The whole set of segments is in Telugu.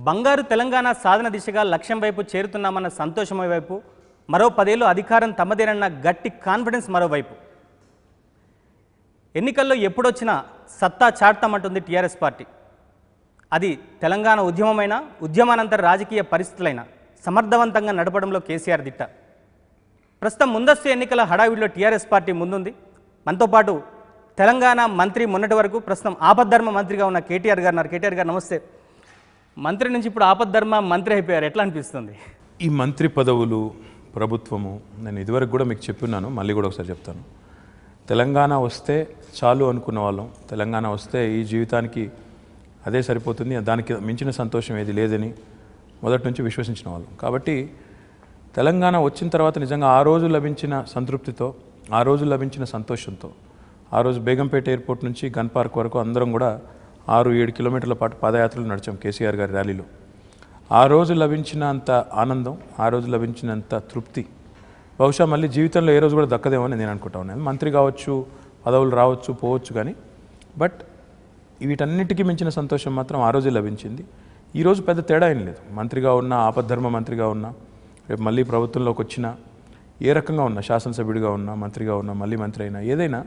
బంగారు తెలంగాణ సాధన దిశగా లక్ష్యం వైపు చేరుతున్నామన్న సంతోషం వైపు మరో పదేళ్ళు అధికారం తమదేనన్న గట్టి కాన్ఫిడెన్స్ మరోవైపు ఎన్నికల్లో ఎప్పుడొచ్చినా సత్తా చాటుతామంటుంది టీఆర్ఎస్ పార్టీ అది తెలంగాణ ఉద్యమమైన ఉద్యమానంతర రాజకీయ పరిస్థితులైన సమర్థవంతంగా నడపడంలో కేసీఆర్ దిట్ట ప్రస్తుతం ముందస్తు ఎన్నికల హడావిడిలో టీఆర్ఎస్ పార్టీ ముందుంది మనతో పాటు తెలంగాణ మంత్రి మొన్నటి వరకు ప్రస్తుతం ఆపద్ధర్మ మంత్రిగా ఉన్న కేటీఆర్ గారు ఉన్నారు కేటీఆర్ గారు నమస్తే మంత్రి నుంచి ఇప్పుడు ఆపద్ధర్మ మంత్రి అయిపోయారు ఎట్లా అనిపిస్తుంది ఈ మంత్రి పదవులు ప్రభుత్వము నేను ఇదివరకు కూడా మీకు చెప్పున్నాను మళ్ళీ కూడా ఒకసారి చెప్తాను తెలంగాణ వస్తే చాలు అనుకున్న వాళ్ళం తెలంగాణ వస్తే ఈ జీవితానికి అదే సరిపోతుంది దానికి మించిన సంతోషం ఏది లేదని మొదటి నుంచి విశ్వసించిన వాళ్ళం కాబట్టి తెలంగాణ వచ్చిన తర్వాత నిజంగా ఆ రోజు లభించిన సంతృప్తితో ఆ రోజు లభించిన సంతోషంతో ఆ రోజు బేగంపేట ఎయిర్పోర్ట్ నుంచి గన్ పార్క్ వరకు అందరం కూడా ఆరు ఏడు కిలోమీటర్ల పాటు పాదయాత్రలు నడిచాం కేసీఆర్ గారి ర్యాలీలో ఆ రోజు లభించినంత ఆనందం ఆ రోజు లభించినంత తృప్తి బహుశా మళ్ళీ జీవితంలో ఏ రోజు కూడా దక్కదేమో అని నేను అనుకుంటా ఉన్నాను మంత్రి కావచ్చు పదవులు రావచ్చు పోవచ్చు కానీ బట్ వీటన్నిటికీ మించిన సంతోషం మాత్రం ఆ రోజే లభించింది ఈరోజు పెద్ద తేడా ఏం లేదు మంత్రిగా ఉన్నా ఆపద్ధర్మ మంత్రిగా ఉన్నా రేపు మళ్ళీ ప్రభుత్వంలోకి వచ్చినా ఏ రకంగా ఉన్నా శాసనసభ్యుడిగా ఉన్నా మంత్రిగా ఉన్నా మళ్ళీ మంత్రి అయినా ఏదైనా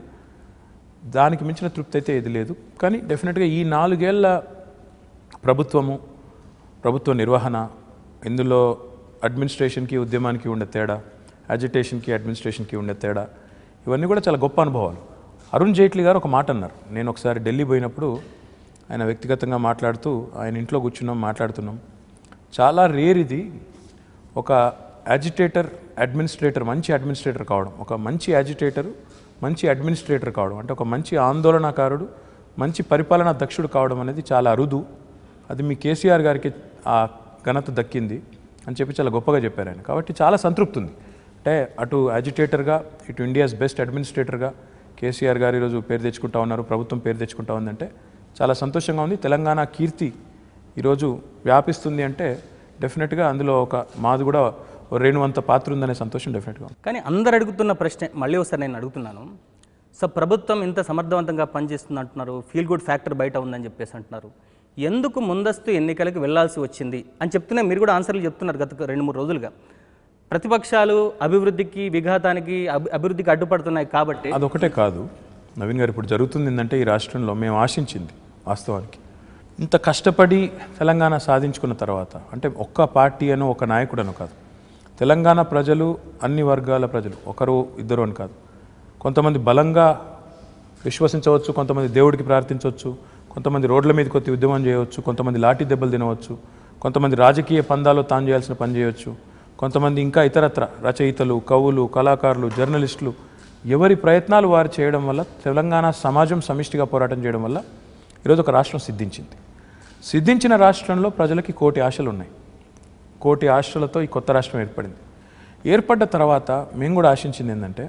దానికి మించిన తృప్తి అయితే ఏది లేదు కానీ డెఫినెట్గా ఈ నాలుగేళ్ల ప్రభుత్వము ప్రభుత్వ నిర్వహణ ఇందులో అడ్మినిస్ట్రేషన్కి ఉద్యమానికి ఉండే తేడా అజిటేషన్కి అడ్మినిస్ట్రేషన్కి ఉండే తేడా ఇవన్నీ కూడా చాలా గొప్ప అనుభవాలు అరుణ్ జైట్లీ గారు ఒక మాట అన్నారు నేను ఒకసారి ఢిల్లీ పోయినప్పుడు ఆయన వ్యక్తిగతంగా మాట్లాడుతూ ఆయన ఇంట్లో కూర్చున్నాం మాట్లాడుతున్నాం చాలా రేర్ ఇది ఒక యాజిటేటర్ అడ్మినిస్ట్రేటర్ మంచి అడ్మినిస్ట్రేటర్ కావడం ఒక మంచి యాజిటేటర్ మంచి అడ్మినిస్ట్రేటర్ కావడం అంటే ఒక మంచి ఆందోళనకారుడు మంచి పరిపాలనా దక్షుడు కావడం అనేది చాలా అరుదు అది మీ కేసీఆర్ గారికి ఆ ఘనత దక్కింది అని చెప్పి చాలా గొప్పగా చెప్పారు ఆయన కాబట్టి చాలా సంతృప్తి ఉంది అంటే అటు యాజిటేటర్గా ఇటు ఇండియాస్ బెస్ట్ అడ్మినిస్ట్రేటర్గా కేసీఆర్ గారు ఈరోజు పేరు తెచ్చుకుంటా ఉన్నారు ప్రభుత్వం పేరు తెచ్చుకుంటా ఉందంటే చాలా సంతోషంగా ఉంది తెలంగాణ కీర్తి ఈరోజు వ్యాపిస్తుంది అంటే డెఫినెట్గా అందులో ఒక మాది కూడా ఓ రేణువంత పాత్ర ఉందనే సంతోషం డెఫినెట్గా ఉంది కానీ అందరు అడుగుతున్న ప్రశ్న మళ్ళీ ఒకసారి నేను అడుగుతున్నాను సో ప్రభుత్వం ఇంత సమర్థవంతంగా పనిచేస్తుంది అంటున్నారు ఫీల్ గుడ్ ఫ్యాక్టర్ బయట ఉందని చెప్పేసి అంటున్నారు ఎందుకు ముందస్తు ఎన్నికలకు వెళ్లాల్సి వచ్చింది అని చెప్తూనే మీరు కూడా ఆన్సర్లు చెప్తున్నారు గత రెండు మూడు రోజులుగా ప్రతిపక్షాలు అభివృద్ధికి విఘాతానికి అభి- అభివృద్ధికి అడ్డుపడుతున్నాయి కాబట్టి అదొకటే కాదు నవీన్ గారు ఇప్పుడు జరుగుతుంది ఏంటంటే ఈ రాష్ట్రంలో మేము ఆశించింది వాస్తవానికి ఇంత కష్టపడి తెలంగాణ సాధించుకున్న తర్వాత అంటే ఒక్క పార్టీ అనో ఒక నాయకుడు అనో కాదు తెలంగాణ ప్రజలు అన్ని వర్గాల ప్రజలు ఒకరు ఇద్దరు అని కాదు కొంతమంది బలంగా విశ్వసించవచ్చు కొంతమంది దేవుడికి ప్రార్థించవచ్చు కొంతమంది రోడ్ల మీదకి వచ్చి ఉద్యమం చేయవచ్చు కొంతమంది లాఠీ దెబ్బలు తినవచ్చు కొంతమంది రాజకీయ పందాలో తాను చేయాల్సిన పని చేయవచ్చు కొంతమంది ఇంకా ఇతరత్ర రచయితలు కవులు కళాకారులు జర్నలిస్టులు ఎవరి ప్రయత్నాలు వారు చేయడం వల్ల తెలంగాణ సమాజం సమిష్టిగా పోరాటం చేయడం వల్ల ఈరోజు ఒక రాష్ట్రం సిద్ధించింది సిద్ధించిన రాష్ట్రంలో ప్రజలకి కోటి ఆశలు ఉన్నాయి కోటి ఆశలతో ఈ కొత్త రాష్ట్రం ఏర్పడింది ఏర్పడ్డ తర్వాత మేము కూడా ఆశించింది ఏంటంటే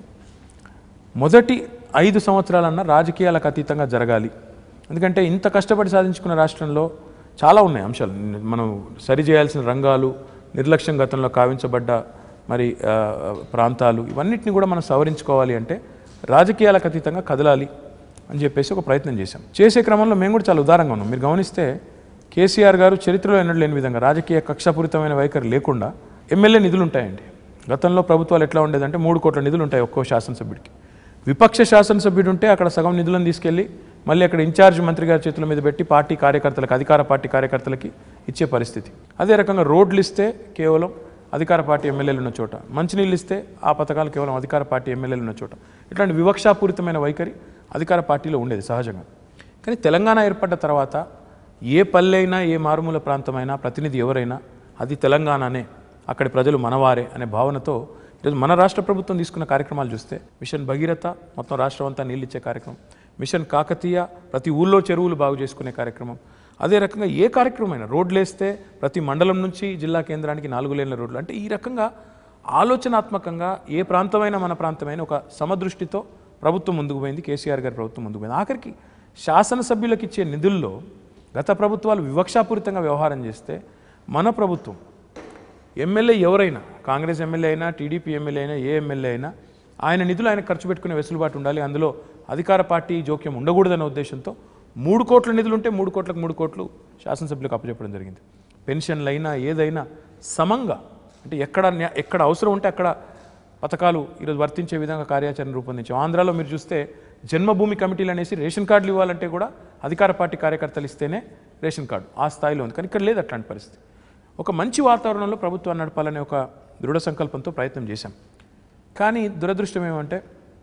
మొదటి ఐదు సంవత్సరాలన్నా రాజకీయాలకు అతీతంగా జరగాలి ఎందుకంటే ఇంత కష్టపడి సాధించుకున్న రాష్ట్రంలో చాలా ఉన్నాయి అంశాలు మనం సరి చేయాల్సిన రంగాలు నిర్లక్ష్యం గతంలో కావించబడ్డ మరి ఆ, ప్రాంతాలు ఇవన్నిటిని కూడా మనం సవరించుకోవాలి అంటే రాజకీయాలకు అతీతంగా కదలాలి అని చెప్పేసి ఒక ప్రయత్నం చేశాం చేసే క్రమంలో మేము కూడా చాలా ఉదారంగా ఉన్నాం మీరు గమనిస్తే కేసీఆర్ గారు చరిత్రలో ఎన్నడూ లేని విధంగా రాజకీయ కక్షపూరితమైన వైఖరి లేకుండా ఎమ్మెల్యే నిధులు ఉంటాయండి గతంలో ప్రభుత్వాలు ఎట్లా ఉండేదంటే మూడు కోట్ల నిధులు ఉంటాయి ఒక్కో శాసనసభ్యుడికి విపక్ష శాసనసభ్యుడు ఉంటే అక్కడ సగం నిధులను తీసుకెళ్ళి మళ్ళీ అక్కడ ఇన్ఛార్జ్ మంత్రి గారి చేతుల మీద పెట్టి పార్టీ కార్యకర్తలకు అధికార పార్టీ కార్యకర్తలకి ఇచ్చే పరిస్థితి అదే రకంగా రోడ్లు ఇస్తే కేవలం అధికార పార్టీ ఎమ్మెల్యేలు ఉన్న చోట మంచినీళ్ళు ఇస్తే ఆ పథకాలు కేవలం అధికార పార్టీ ఎమ్మెల్యేలు ఉన్న చోట ఇట్లాంటి వివక్షాపూరితమైన వైఖరి అధికార పార్టీలో ఉండేది సహజంగా కానీ తెలంగాణ ఏర్పడ్డ తర్వాత ఏ పల్లె అయినా ఏ మారుమూల ప్రాంతమైనా ప్రతినిధి ఎవరైనా అది తెలంగాణనే అక్కడి ప్రజలు మనవారే అనే భావనతో ఈరోజు మన రాష్ట్ర ప్రభుత్వం తీసుకున్న కార్యక్రమాలు చూస్తే మిషన్ భగీరథ మొత్తం రాష్ట్రం అంతా నీళ్ళు ఇచ్చే కార్యక్రమం మిషన్ కాకతీయ ప్రతి ఊళ్ళో చెరువులు బాగు చేసుకునే కార్యక్రమం అదే రకంగా ఏ కార్యక్రమం అయినా రోడ్లు వేస్తే ప్రతి మండలం నుంచి జిల్లా కేంద్రానికి నాలుగు లేన్ల రోడ్లు అంటే ఈ రకంగా ఆలోచనాత్మకంగా ఏ ప్రాంతమైనా మన ప్రాంతమైన ఒక సమదృష్టితో ప్రభుత్వం ముందుకు పోయింది కేసీఆర్ గారి ప్రభుత్వం ముందుకు పోయింది ఆఖరికి శాసనసభ్యులకు ఇచ్చే నిధుల్లో గత ప్రభుత్వాలు వివక్షాపూరితంగా వ్యవహారం చేస్తే మన ప్రభుత్వం ఎమ్మెల్యే ఎవరైనా కాంగ్రెస్ ఎమ్మెల్యే అయినా టీడీపీ ఎమ్మెల్యే అయినా ఏ ఎమ్మెల్యే అయినా ఆయన నిధులు ఆయన ఖర్చు పెట్టుకునే వెసులుబాటు ఉండాలి అందులో అధికార పార్టీ జోక్యం ఉండకూడదనే ఉద్దేశంతో మూడు కోట్ల నిధులు ఉంటే మూడు కోట్లకు మూడు కోట్లు శాసనసభ్యులకు అప్పచెప్పడం జరిగింది పెన్షన్లు అయినా ఏదైనా సమంగా అంటే ఎక్కడ న్యా- ఎక్కడ అవసరం ఉంటే అక్కడ పథకాలు ఈరోజు వర్తించే విధంగా కార్యాచరణ రూపొందించాం ఆంధ్రాలో మీరు చూస్తే జన్మభూమి కమిటీలు అనేసి రేషన్ కార్డులు ఇవ్వాలంటే కూడా అధికార పార్టీ కార్యకర్తలు ఇస్తేనే రేషన్ కార్డు ఆ స్థాయిలో ఉంది కానీ ఇక్కడ లేదు అట్లాంటి పరిస్థితి ఒక మంచి వాతావరణంలో ప్రభుత్వాన్ని నడపాలనే ఒక దృఢ సంకల్పంతో ప్రయత్నం చేశాం కానీ దురదృష్టం ఏమంటే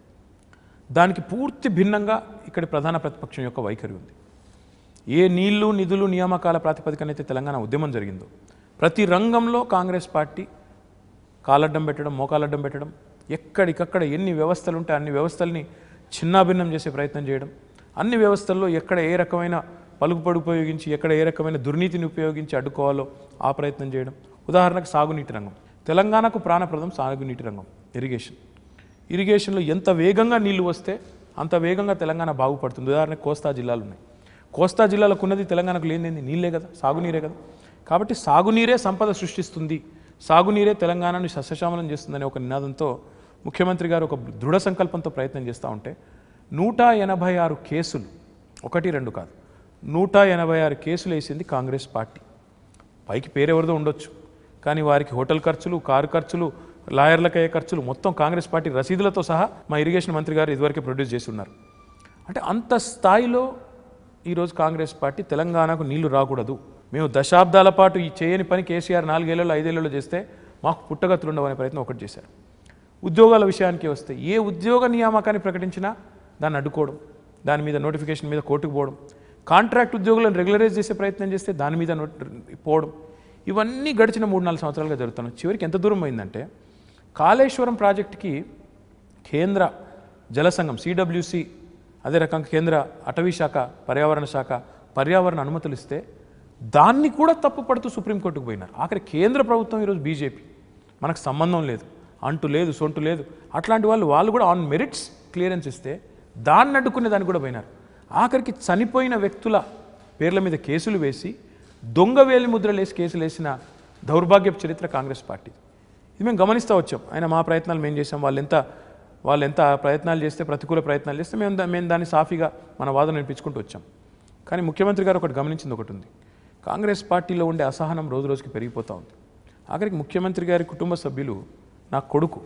దానికి పూర్తి భిన్నంగా ఇక్కడి ప్రధాన ప్రతిపక్షం యొక్క వైఖరి ఉంది ఏ నీళ్లు నిధులు నియామకాల ప్రాతిపదికనైతే తెలంగాణ ఉద్యమం జరిగిందో ప్రతి రంగంలో కాంగ్రెస్ పార్టీ కాలడ్డం పెట్టడం మోకాలడ్డం పెట్టడం ఎక్కడికక్కడ ఎన్ని వ్యవస్థలు ఉంటే అన్ని వ్యవస్థల్ని చిన్నాభిన్నం చేసే ప్రయత్నం చేయడం అన్ని వ్యవస్థల్లో ఎక్కడ ఏ రకమైన పలుకుపడి ఉపయోగించి ఎక్కడ ఏ రకమైన దుర్నీతిని ఉపయోగించి అడ్డుకోవాలో ఆ ప్రయత్నం చేయడం ఉదాహరణకు సాగునీటి రంగం తెలంగాణకు ప్రాణప్రదం సాగునీటి రంగం ఇరిగేషన్ ఇరిగేషన్లో ఎంత వేగంగా నీళ్లు వస్తే అంత వేగంగా తెలంగాణ బాగుపడుతుంది ఉదాహరణకు కోస్తా జిల్లాలు ఉన్నాయి కోస్తా జిల్లాలకు ఉన్నది తెలంగాణకు లేనిది నీళ్ళే కదా సాగునీరే కదా కాబట్టి సాగునీరే సంపద సృష్టిస్తుంది సాగునీరే తెలంగాణను సస్యశ్యామలం చేస్తుందనే ఒక నినాదంతో ముఖ్యమంత్రి గారు ఒక దృఢ సంకల్పంతో ప్రయత్నం చేస్తూ ఉంటే నూట ఎనభై ఆరు కేసులు ఒకటి రెండు కాదు నూట ఎనభై ఆరు కేసులు వేసింది కాంగ్రెస్ పార్టీ పైకి పేరెవరిదో ఉండొచ్చు కానీ వారికి హోటల్ ఖర్చులు కారు ఖర్చులు లాయర్లకు అయ్యే ఖర్చులు మొత్తం కాంగ్రెస్ పార్టీ రసీదులతో సహా మా ఇరిగేషన్ మంత్రి గారు ఇదివరకే ప్రొడ్యూస్ చేసి ఉన్నారు అంటే అంత స్థాయిలో ఈరోజు కాంగ్రెస్ పార్టీ తెలంగాణకు నీళ్లు రాకూడదు మేము దశాబ్దాల పాటు ఈ చేయని పని కేసీఆర్ నాలుగేళ్లలో ఐదేళ్లలో చేస్తే మాకు పుట్టగతులు ఉండవనే ప్రయత్నం ఒకటి చేశారు ఉద్యోగాల విషయానికి వస్తే ఏ ఉద్యోగ నియామకాన్ని ప్రకటించినా దాన్ని అడ్డుకోవడం దాని మీద నోటిఫికేషన్ మీద కోర్టుకు పోవడం కాంట్రాక్ట్ ఉద్యోగులను రెగ్యులరైజ్ చేసే ప్రయత్నం చేస్తే దాని మీద నోట్- పోవడం ఇవన్నీ గడిచిన మూడు నాలుగు సంవత్సరాలుగా జరుగుతున్నాయి చివరికి ఎంత దూరం అయిందంటే కాళేశ్వరం ప్రాజెక్టుకి కేంద్ర జలసంఘం సిడబ్ల్యూసి అదే రకంగా కేంద్ర అటవీ శాఖ పర్యావరణ శాఖ పర్యావరణ అనుమతులు ఇస్తే దాన్ని కూడా తప్పుపడుతూ సుప్రీంకోర్టుకు పోయినారు ఆఖరి కేంద్ర ప్రభుత్వం ఈరోజు బీజేపీ మనకు సంబంధం లేదు అంటు లేదు సొంటు లేదు అట్లాంటి వాళ్ళు వాళ్ళు కూడా ఆన్ మెరిట్స్ క్లియరెన్స్ ఇస్తే దాన్ని అడ్డుకునే దానికి కూడా పోయినారు ఆఖరికి చనిపోయిన వ్యక్తుల పేర్ల మీద కేసులు వేసి దొంగ వేలి ముద్రలు వేసి కేసులు వేసిన దౌర్భాగ్యపు చరిత్ర కాంగ్రెస్ పార్టీ ఇది మేము గమనిస్తూ వచ్చాం ఆయన మా ప్రయత్నాలు మేము చేసాం వాళ్ళు ఎంత వాళ్ళు ఎంత ప్రయత్నాలు చేస్తే ప్రతికూల ప్రయత్నాలు చేస్తే మేము దా- మేము దాన్ని సాఫీగా మన వాదన వినిపించుకుంటూ వచ్చాం కానీ ముఖ్యమంత్రి గారు ఒకటి గమనించింది ఒకటి ఉంది కాంగ్రెస్ పార్టీలో ఉండే అసహనం రోజు రోజుకి పెరిగిపోతూ ఉంది ఆఖరికి ముఖ్యమంత్రి గారి కుటుంబ సభ్యులు నా కొడుకు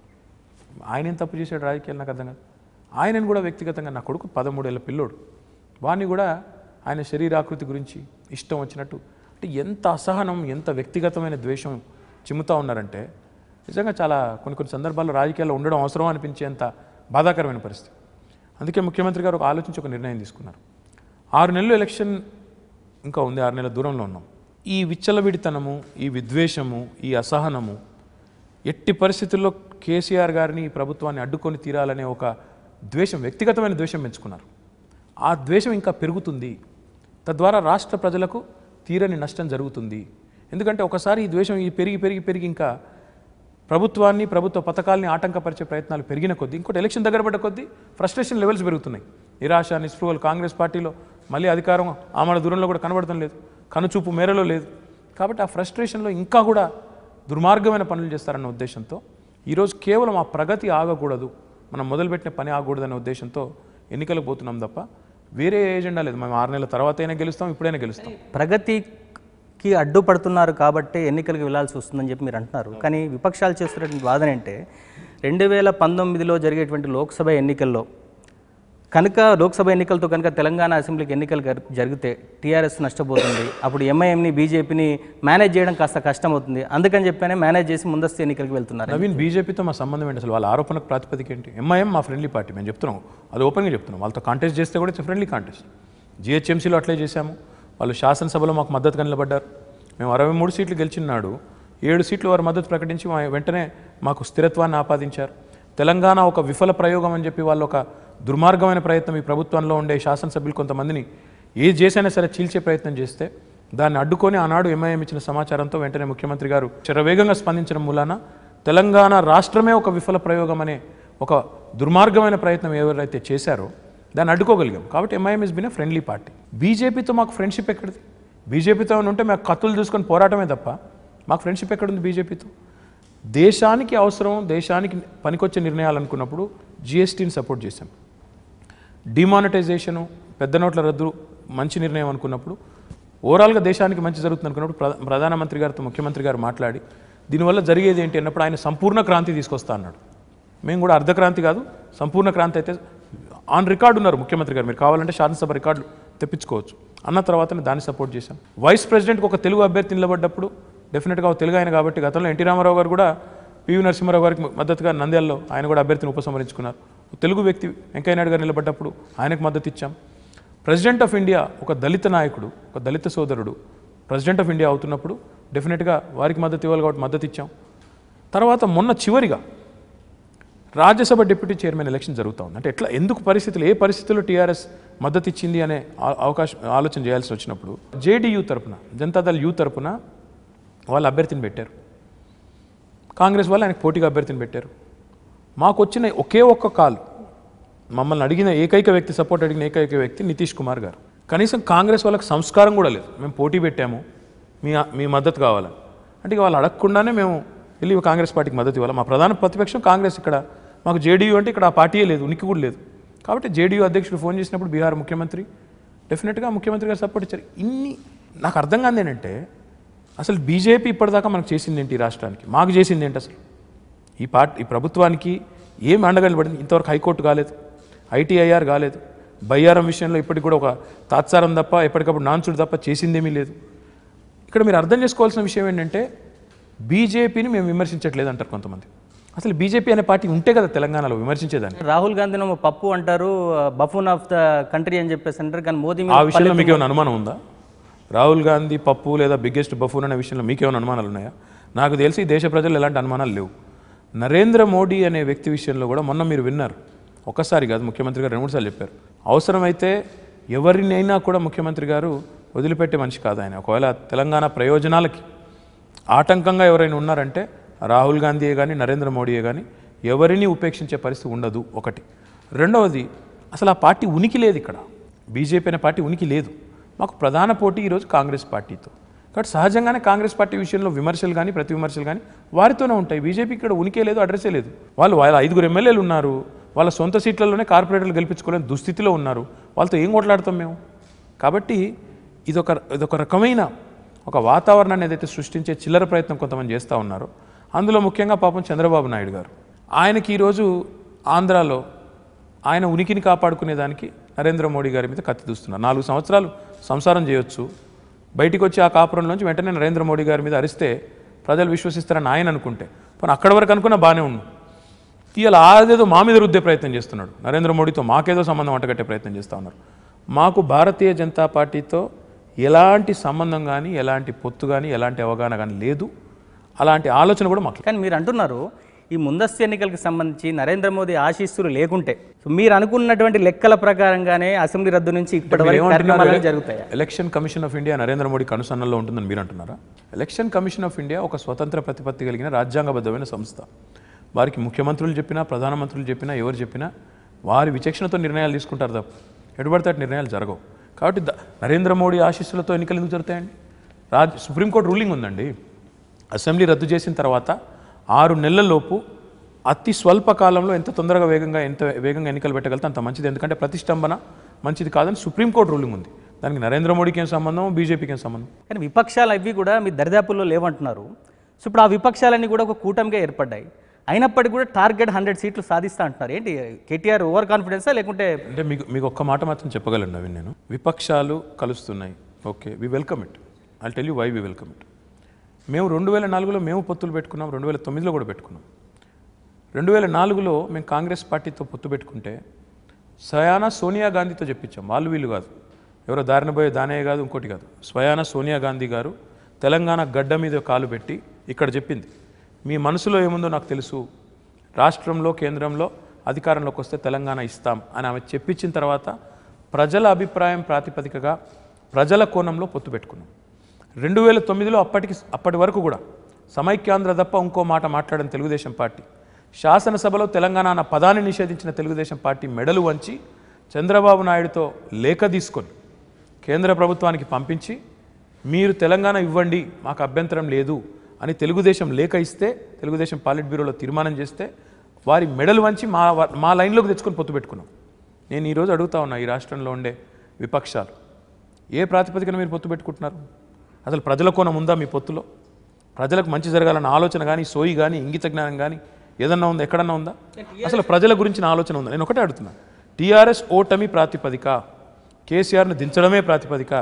ఆయన ఏం తప్పు చేశాడు రాజకీయాలు నాకు అర్థం కాదు ఆయనను కూడా వ్యక్తిగతంగా నా కొడుకు పదమూడేళ్ళ పిల్లోడు వాడిని కూడా ఆయన శరీరాకృతి గురించి ఇష్టం వచ్చినట్టు అంటే ఎంత అసహనం ఎంత వ్యక్తిగతమైన ద్వేషం చిమ్ముతా ఉన్నారంటే నిజంగా చాలా కొన్ని కొన్ని సందర్భాల్లో రాజకీయాల్లో ఉండడం అవసరం అనిపించేంత బాధాకరమైన పరిస్థితి అందుకే ముఖ్యమంత్రి గారు ఒక ఆలోచించి ఒక నిర్ణయం తీసుకున్నారు ఆరు నెలలు ఎలక్షన్ ఇంకా ఉంది ఆరు నెలల దూరంలో ఉన్నాం ఈ విచ్చలవిడితనము ఈ విద్వేషము ఈ అసహనము ఎట్టి పరిస్థితుల్లో కేసీఆర్ గారిని ఈ ప్రభుత్వాన్ని అడ్డుకొని తీరాలనే ఒక ద్వేషం వ్యక్తిగతమైన ద్వేషం పెంచుకున్నారు ఆ ద్వేషం ఇంకా పెరుగుతుంది తద్వారా రాష్ట్ర ప్రజలకు తీరని నష్టం జరుగుతుంది ఎందుకంటే ఒకసారి ఈ ద్వేషం ఈ పెరిగి పెరిగి పెరిగి ఇంకా ప్రభుత్వాన్ని ప్రభుత్వ పథకాల్ని ఆటంకపరిచే ప్రయత్నాలు పెరిగిన కొద్దీ ఇంకోటి ఎలక్షన్ దగ్గర పడ్డ కొద్దీ ఫ్రస్ట్రేషన్ లెవెల్స్ పెరుగుతున్నాయి నిరాశ నిస్పృహలు కాంగ్రెస్ పార్టీలో మళ్ళీ అధికారం ఆమడ దూరంలో కూడా కనబడటం లేదు కనుచూపు మేరలో లేదు కాబట్టి ఆ ఫ్రస్ట్రేషన్లో ఇంకా కూడా దుర్మార్గమైన పనులు చేస్తారన్న ఉద్దేశంతో ఈరోజు కేవలం ఆ ప్రగతి ఆగకూడదు మనం మొదలుపెట్టిన పని ఆగకూడదనే ఉద్దేశంతో ఎన్నికలకు పోతున్నాం తప్ప వేరే ఏజెండా లేదు మేము ఆరు నెలల తర్వాత అయినా గెలుస్తాం ఇప్పుడైనా గెలుస్తాం ప్రగతికి అడ్డుపడుతున్నారు కాబట్టి ఎన్నికలకు వెళ్లాల్సి వస్తుందని చెప్పి మీరు అంటున్నారు కానీ విపక్షాలు చేస్తున్నటువంటి వాదన ఏంటే రెండు వేల పంతొమ్మిదిలో జరిగేటువంటి లోక్సభ ఎన్నికల్లో కనుక లోక్సభ ఎన్నికలతో కనుక తెలంగాణ అసెంబ్లీకి ఎన్నికలు గర్- జరిగితే టీఆర్ఎస్ నష్టపోతుంది అప్పుడు ఎంఐఎంని బీజేపీని మేనేజ్ చేయడం కాస్త కష్టమవుతుంది అందుకని చెప్పానే మేనేజ్ చేసి ముందస్తు ఎన్నికలకు వెళ్తున్నారు నవీన్ బీజేపీతో మా సంబంధం ఏంటి అసలు వాళ్ళ ఆరోపణకు ప్రాతిపదిక ఏంటి ఎంఐఎం మా ఫ్రెండ్లీ పార్టీ మేము చెప్తున్నాం అది ఓపెన్గా చెప్తున్నాం వాళ్ళతో కాంటెస్ట్ చేస్తే కూడా ఇట్స్ ఫ్రెండ్లీ కాంటెస్ట్ జిహెచ్ఎంసీలో అట్లే చేశాము వాళ్ళు శాసనసభలో మాకు మద్దతుగా నిలబడ్డారు మేము అరవై మూడు సీట్లు గెలిచినాడు ఏడు సీట్లు వారు మద్దతు ప్రకటించి మా వెంటనే మాకు స్థిరత్వాన్ని ఆపాదించారు తెలంగాణ ఒక విఫల ప్రయోగం అని చెప్పి వాళ్ళు ఒక దుర్మార్గమైన ప్రయత్నం ఈ ప్రభుత్వంలో ఉండే శాసనసభ్యులు కొంతమందిని ఏది చేసైనా సరే చీల్చే ప్రయత్నం చేస్తే దాన్ని అడ్డుకొని ఆనాడు ఎంఐఎం ఇచ్చిన సమాచారంతో వెంటనే ముఖ్యమంత్రి గారు శరవేగంగా స్పందించడం మూలాన తెలంగాణ రాష్ట్రమే ఒక విఫల ప్రయోగం అనే ఒక దుర్మార్గమైన ప్రయత్నం ఎవరైతే చేశారో దాన్ని అడ్డుకోగలిగాం కాబట్టి MIM is been a friendly party బీజేపీతో మాకు ఫ్రెండ్షిప్ ఎక్కడిది బీజేపీతో ఉంటే మాకు కత్తులు చూసుకొని పోరాటమే తప్ప మాకు ఫ్రెండ్షిప్ ఎక్కడుంది బీజేపీతో దేశానికి అవసరం దేశానికి పనికొచ్చే నిర్ణయాలు అనుకున్నప్పుడు జిఎస్టీని సపోర్ట్ చేశాం డిమానిటైజేషను పెద్ద నోట్ల రద్దు మంచి నిర్ణయం అనుకున్నప్పుడు ఓవరాల్గా దేశానికి మంచి జరుగుతుంది అనుకున్నప్పుడు ప్రధా- ప్రధానమంత్రి గారితో ముఖ్యమంత్రి గారు మాట్లాడి దీనివల్ల జరిగేది ఏంటి అన్నప్పుడు ఆయన సంపూర్ణ క్రాంతి తీసుకొస్తా అన్నాడు మేము కూడా అర్ధ క్రాంతి కాదు సంపూర్ణ క్రాంతి అయితే ఆన్ రికార్డు ఉన్నారు ముఖ్యమంత్రి గారు మీరు కావాలంటే శాసనసభ రికార్డులు తెప్పించుకోవచ్చు అన్న తర్వాతనే దాన్ని సపోర్ట్ చేశాం వైస్ ప్రెసిడెంట్కి ఒక తెలుగు అభ్యర్థి నిలబడ్డప్పుడు డెఫినెట్గా ఒక తెలుగు ఆయన కాబట్టి గతంలో ఎన్టీ రామారావు గారు కూడా పివి నరసింహారావు గారికి మద్దతుగా నంద్యాలలో ఆయన కూడా అభ్యర్థిని ఉపసంహరించుకున్నారు ఒక తెలుగు వ్యక్తి వెంకయ్యనాయుడు గారు నిలబడ్డప్పుడు ఆయనకు మద్దతు ఇచ్చాం ప్రెసిడెంట్ ఆఫ్ ఇండియా ఒక దళిత నాయకుడు ఒక దళిత సోదరుడు ప్రెసిడెంట్ ఆఫ్ ఇండియా అవుతున్నప్పుడు డెఫినెట్గా వారికి మద్దతు ఇవ్వాలి కాబట్టి మద్దతు ఇచ్చాం తర్వాత మొన్న చివరిగా రాజ్యసభ డిప్యూటీ చైర్మన్ ఎలక్షన్ జరుగుతూ ఉంది అంటే ఎట్లా ఎందుకు పరిస్థితులు ఏ పరిస్థితుల్లో టీఆర్ఎస్ మద్దతు ఇచ్చింది అనే ఆ- అవకాశం ఆలోచన చేయాల్సి వచ్చినప్పుడు జేడీయూ తరపున జనతాదళ్ యూ తరపున వాళ్ళ అభ్యర్థిని పెట్టారు కాంగ్రెస్ వాళ్ళు ఆయనకు పోటీగా అభ్యర్థిని పెట్టారు మాకు వచ్చిన ఒకే ఒక్క కాల్ మమ్మల్ని అడిగిన ఏకైక వ్యక్తి సపోర్ట్ అడిగిన ఏకైక వ్యక్తి నితీష్ కుమార్ గారు కనీసం కాంగ్రెస్ వాళ్ళకి సంస్కారం కూడా లేదు మేము పోటీ పెట్టాము మీ మీ మద్దతు కావాలని అంటే ఇక వాళ్ళు అడగకుండానే మేము వెళ్ళి కాంగ్రెస్ పార్టీకి మద్దతు ఇవ్వాలి మా ప్రధాన ప్రతిపక్షం కాంగ్రెస్ ఇక్కడ మాకు జేడీయూ అంటే ఇక్కడ ఆ పార్టీయే లేదు ఉనికి కూడా లేదు కాబట్టి జేడీయూ అధ్యక్షుడు ఫోన్ చేసినప్పుడు బీహార్ ముఖ్యమంత్రి డెఫినెట్గా ముఖ్యమంత్రి గారు సపోర్ట్ ఇచ్చారు ఇన్ని నాకు అర్థం కాదు ఏంటంటే అసలు బీజేపీ ఇప్పటిదాకా మనకు చేసింది ఏంటి ఈ రాష్ట్రానికి మాకు చేసింది ఏంటి అసలు ఈ పార్టీ ఈ ప్రభుత్వానికి ఏం అండగా నిలబడింది ఇంతవరకు హైకోర్టు కాలేదు ఐటీఐఆర్ కాలేదు బయ్యారం విషయంలో ఇప్పటికి కూడా ఒక తాత్సారం తప్ప ఎప్పటికప్పుడు నాన్సుడు తప్ప చేసిందేమీ లేదు ఇక్కడ మీరు అర్థం చేసుకోవాల్సిన విషయం ఏంటంటే బీజేపీని మేము విమర్శించట్లేదు అంటారు కొంతమంది అసలు బీజేపీ అనే పార్టీ ఉంటే కదా తెలంగాణలో విమర్శించేదాన్ని రాహుల్ గాంధీనేమో పప్పు అంటారు బఫూన్ ఆఫ్ ద కంట్రీ అని చెప్పేసి అంటారు కానీ మోదీ ఆ మీద విషయంలో మీకు ఏమైనా అనుమానం ఉందా రాహుల్ గాంధీ పప్పు లేదా బిగ్గెస్ట్ బఫూన్ అనే విషయంలో మీకు ఏమైనా అనుమానాలు ఉన్నాయా నాకు తెలిసి ఈ దేశ ప్రజలు ఎలాంటి అనుమానాలు లేవు నరేంద్ర మోడీ అనే వ్యక్తి విషయంలో కూడా మొన్న మీరు విన్నారు ఒక్కసారి కాదు ముఖ్యమంత్రి గారు రెండు మూడు సార్లు చెప్పారు అవసరమైతే ఎవరినైనా కూడా ముఖ్యమంత్రి గారు వదిలిపెట్టే మనిషి కాదు ఆయన ఒకవేళ తెలంగాణ ప్రయోజనాలకి ఆటంకంగా ఎవరైనా ఉన్నారంటే రాహుల్ గాంధీయే కానీ నరేంద్ర మోడీయే కానీ ఎవరిని ఉపేక్షించే పరిస్థితి ఉండదు ఒకటి రెండవది అసలు ఆ పార్టీ ఉనికి లేదు ఇక్కడ బీజేపీ అనే పార్టీ ఉనికి లేదు మాకు ప్రధాన పోటీ ఈరోజు కాంగ్రెస్ పార్టీతో కాబట్టి సహజంగానే కాంగ్రెస్ పార్టీ విషయంలో విమర్శలు కానీ ప్రతి విమర్శలు కానీ వారితోనే ఉంటాయి బీజేపీ ఇక్కడ ఉనికే లేదు అడ్రస్సే లేదు వాళ్ళు వాళ్ళ ఐదుగురు ఎమ్మెల్యేలు ఉన్నారు వాళ్ళ సొంత సీట్లలోనే కార్పొరేటర్లు గెలిపించుకోలేని దుస్థితిలో ఉన్నారు వాళ్ళతో ఏం కొట్లాడతాం మేము కాబట్టి ఇదొక ఇదొక రకమైన ఒక వాతావరణాన్ని ఏదైతే సృష్టించే చిల్లర ప్రయత్నం కొంతమంది చేస్తూ ఉన్నారో అందులో ముఖ్యంగా పాపం చంద్రబాబు నాయుడు గారు ఆయనకి ఈరోజు ఆంధ్రాలో ఆయన ఉనికిని కాపాడుకునే దానికి నరేంద్ర మోడీ గారి మీద కత్తి దూస్తున్నారు నాలుగు సంవత్సరాలు సంసారం చేయొచ్చు బయటికి వచ్చి ఆ కాపురంలోంచి వెంటనే నరేంద్ర మోడీ గారి మీద అరిస్తే ప్రజలు విశ్వసిస్తారని ఆయన అనుకుంటే పోనీ అక్కడి వరకు అనుకున్నా బాగానే ఉంది ఇవాళ అదేదో మా మీద రుద్దే ప్రయత్నం చేస్తున్నాడు నరేంద్ర మోడీతో మాకేదో సంబంధం అంటగట్టే ప్రయత్నం చేస్తూ ఉన్నారు మాకు భారతీయ జనతా పార్టీతో ఎలాంటి సంబంధం కానీ ఎలాంటి పొత్తు కానీ ఎలాంటి అవగాహన కానీ లేదు అలాంటి ఆలోచన కూడా మాకు లేదు. కానీ మీరు అంటున్నారు ఈ ముందస్తు ఎన్నికలకు సంబంధించి నరేంద్ర మోదీ ఆశీస్సులు లేకుంటే సో మీరు అనుకున్నటువంటి లెక్కల ప్రకారంగానే అసెంబ్లీ రద్దు నుంచి ఇప్పటి వరకు కార్యక్రమాలు జరుగుతాయా election commission of India Narendra Modi కనుసన్నల్లో ఉంటుందని మీరు అంటున్నారా ఎలక్షన్ కమిషన్ ఆఫ్ ఇండియా ఒక స్వతంత్ర ప్రతిపత్తి కలిగిన రాజ్యాంగబద్ధమైన సంస్థ వారికి ముఖ్యమంత్రులు చెప్పినా ప్రధానమంత్రులు చెప్పినా ఎవరు చెప్పినా వారి విచక్షణతో నిర్ణయాలు తీసుకుంటారు తప్ప ఎటుబడితే అటు నిర్ణయాలు జరగవు కాబట్టి ద- నరేంద్ర మోడీ ఆశీస్సులతో ఎన్నికలు ఎందుకు జరుగుతాయండి రాజ్ సుప్రీంకోర్టు రూలింగ్ ఉందండి అసెంబ్లీ రద్దు చేసిన తర్వాత ఆరు నెలలలోపు అతి స్వల్ప కాలంలో ఎంత తొందరగా వేగంగా ఎంత వేగంగా ఎన్నికలు పెట్టగలితే అంత మంచిది ఎందుకంటే ప్రతిష్టంభన మంచిది కాదని సుప్రీంకోర్టు రూలింగ్ ఉంది దానికి నరేంద్ర మోడీకి ఏం సంబంధం బీజేపీకి ఏం సంబంధం కానీ విపక్షాలు అవి కూడా మీ దరిదాపుల్లో లేవంటున్నారు సో ఇప్పుడు ఆ విపక్షాలన్నీ కూడా ఒక కూటమిగా ఏర్పడ్డాయి అయినప్పటికీ కూడా టార్గెట్ హండ్రెడ్ సీట్లు సాధిస్తా అంటున్నారు ఏంటి కేటీఆర్ ఓవర్ కాన్ఫిడెన్సా లేకుంటే అంటే మీకు మీకు ఒక్క మాట మాత్రం చెప్పగలను నవీన్ నేను విపక్షాలు కలుస్తున్నాయి okay we welcome it I tell you why we welcome it మేము రెండు వేల నాలుగులో మేము పొత్తులు పెట్టుకున్నాం రెండు వేల తొమ్మిదిలో కూడా పెట్టుకున్నాం రెండు వేల నాలుగులో మేము కాంగ్రెస్ పార్టీతో పొత్తు పెట్టుకుంటే స్వయాన సోనియా గాంధీతో చెప్పించాం వాళ్ళు వీళ్ళు కాదు ఎవరో దారిన పోయే దానయ్య కాదు ఇంకోటి కాదు స్వయాన సోనియా గాంధీ గారు తెలంగాణ గడ్డ మీద కాలు పెట్టి ఇక్కడ చెప్పింది మీ మనసులో ఏముందో నాకు తెలుసు రాష్ట్రంలో కేంద్రంలో అధికారంలోకి వస్తే తెలంగాణ ఇస్తాం అని ఆమె చెప్పించిన తర్వాత ప్రజల అభిప్రాయం ప్రాతిపదికగా ప్రజల కోణంలో పొత్తు పెట్టుకున్నాం రెండు వేల తొమ్మిదిలో అప్పటికి అప్పటి వరకు కూడా సమైక్యాంధ్ర తప్ప ఇంకో మాట మాట్లాడిన తెలుగుదేశం పార్టీ శాసనసభలో తెలంగాణ అన్న పదాన్ని నిషేధించిన తెలుగుదేశం పార్టీ మెడలు వంచి చంద్రబాబు నాయుడుతో లేఖ తీసుకొని కేంద్ర ప్రభుత్వానికి పంపించి మీరు తెలంగాణ ఇవ్వండి మాకు అభ్యంతరం లేదు అని తెలుగుదేశం లేఖ ఇస్తే తెలుగుదేశం పాలిట్ బ్యూరోలో తీర్మానం చేస్తే వారి మెడలు వంచి మా మా లైన్లోకి తెచ్చుకొని పొత్తు పెట్టుకున్నాం నేను ఈరోజు అడుగుతా ఉన్నా ఈ రాష్ట్రంలో ఉండే విపక్షాలు ఏ ప్రాతిపదికన మీరు పొత్తు పెట్టుకుంటున్నారు అసలు ప్రజల కోణం ఉందా మీ పొత్తులో ప్రజలకు మంచి జరగాలన్న ఆలోచన కానీ సోయి కానీ ఇంగిత జ్ఞానం కానీ ఏదన్నా ఉందా ఎక్కడన్నా ఉందా అసలు ప్రజల గురించిన ఆలోచన ఉందా నేను ఒకటే అడుగుతున్నా టీఆర్ఎస్ ఓటమి ప్రాతిపదిక కేసీఆర్ని దించడమే ప్రాతిపదిక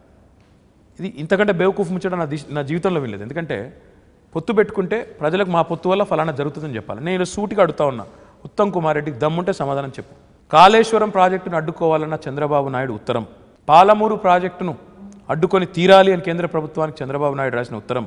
ఇది ఇంతకంటే బేవకూఫ్ ముచ్చట నా దిశ- నా జీవితంలో వినలేదు ఎందుకంటే పొత్తు పెట్టుకుంటే ప్రజలకు మా పొత్తు వల్ల ఫలానా జరుగుతుందని చెప్పాలి నేను సూటిగా అడుగుతా ఉన్నా ఉత్తమ్ కుమార్ రెడ్డికి దమ్ముంటే సమాధానం చెప్పు కాళేశ్వరం ప్రాజెక్టును అడ్డుకోవాలన్న చంద్రబాబు నాయుడు ఉత్తరం పాలమూరు ప్రాజెక్టును అడ్డుకొని తీరాలి అని కేంద్ర ప్రభుత్వానికి చంద్రబాబు నాయుడు రాసిన ఉత్తరం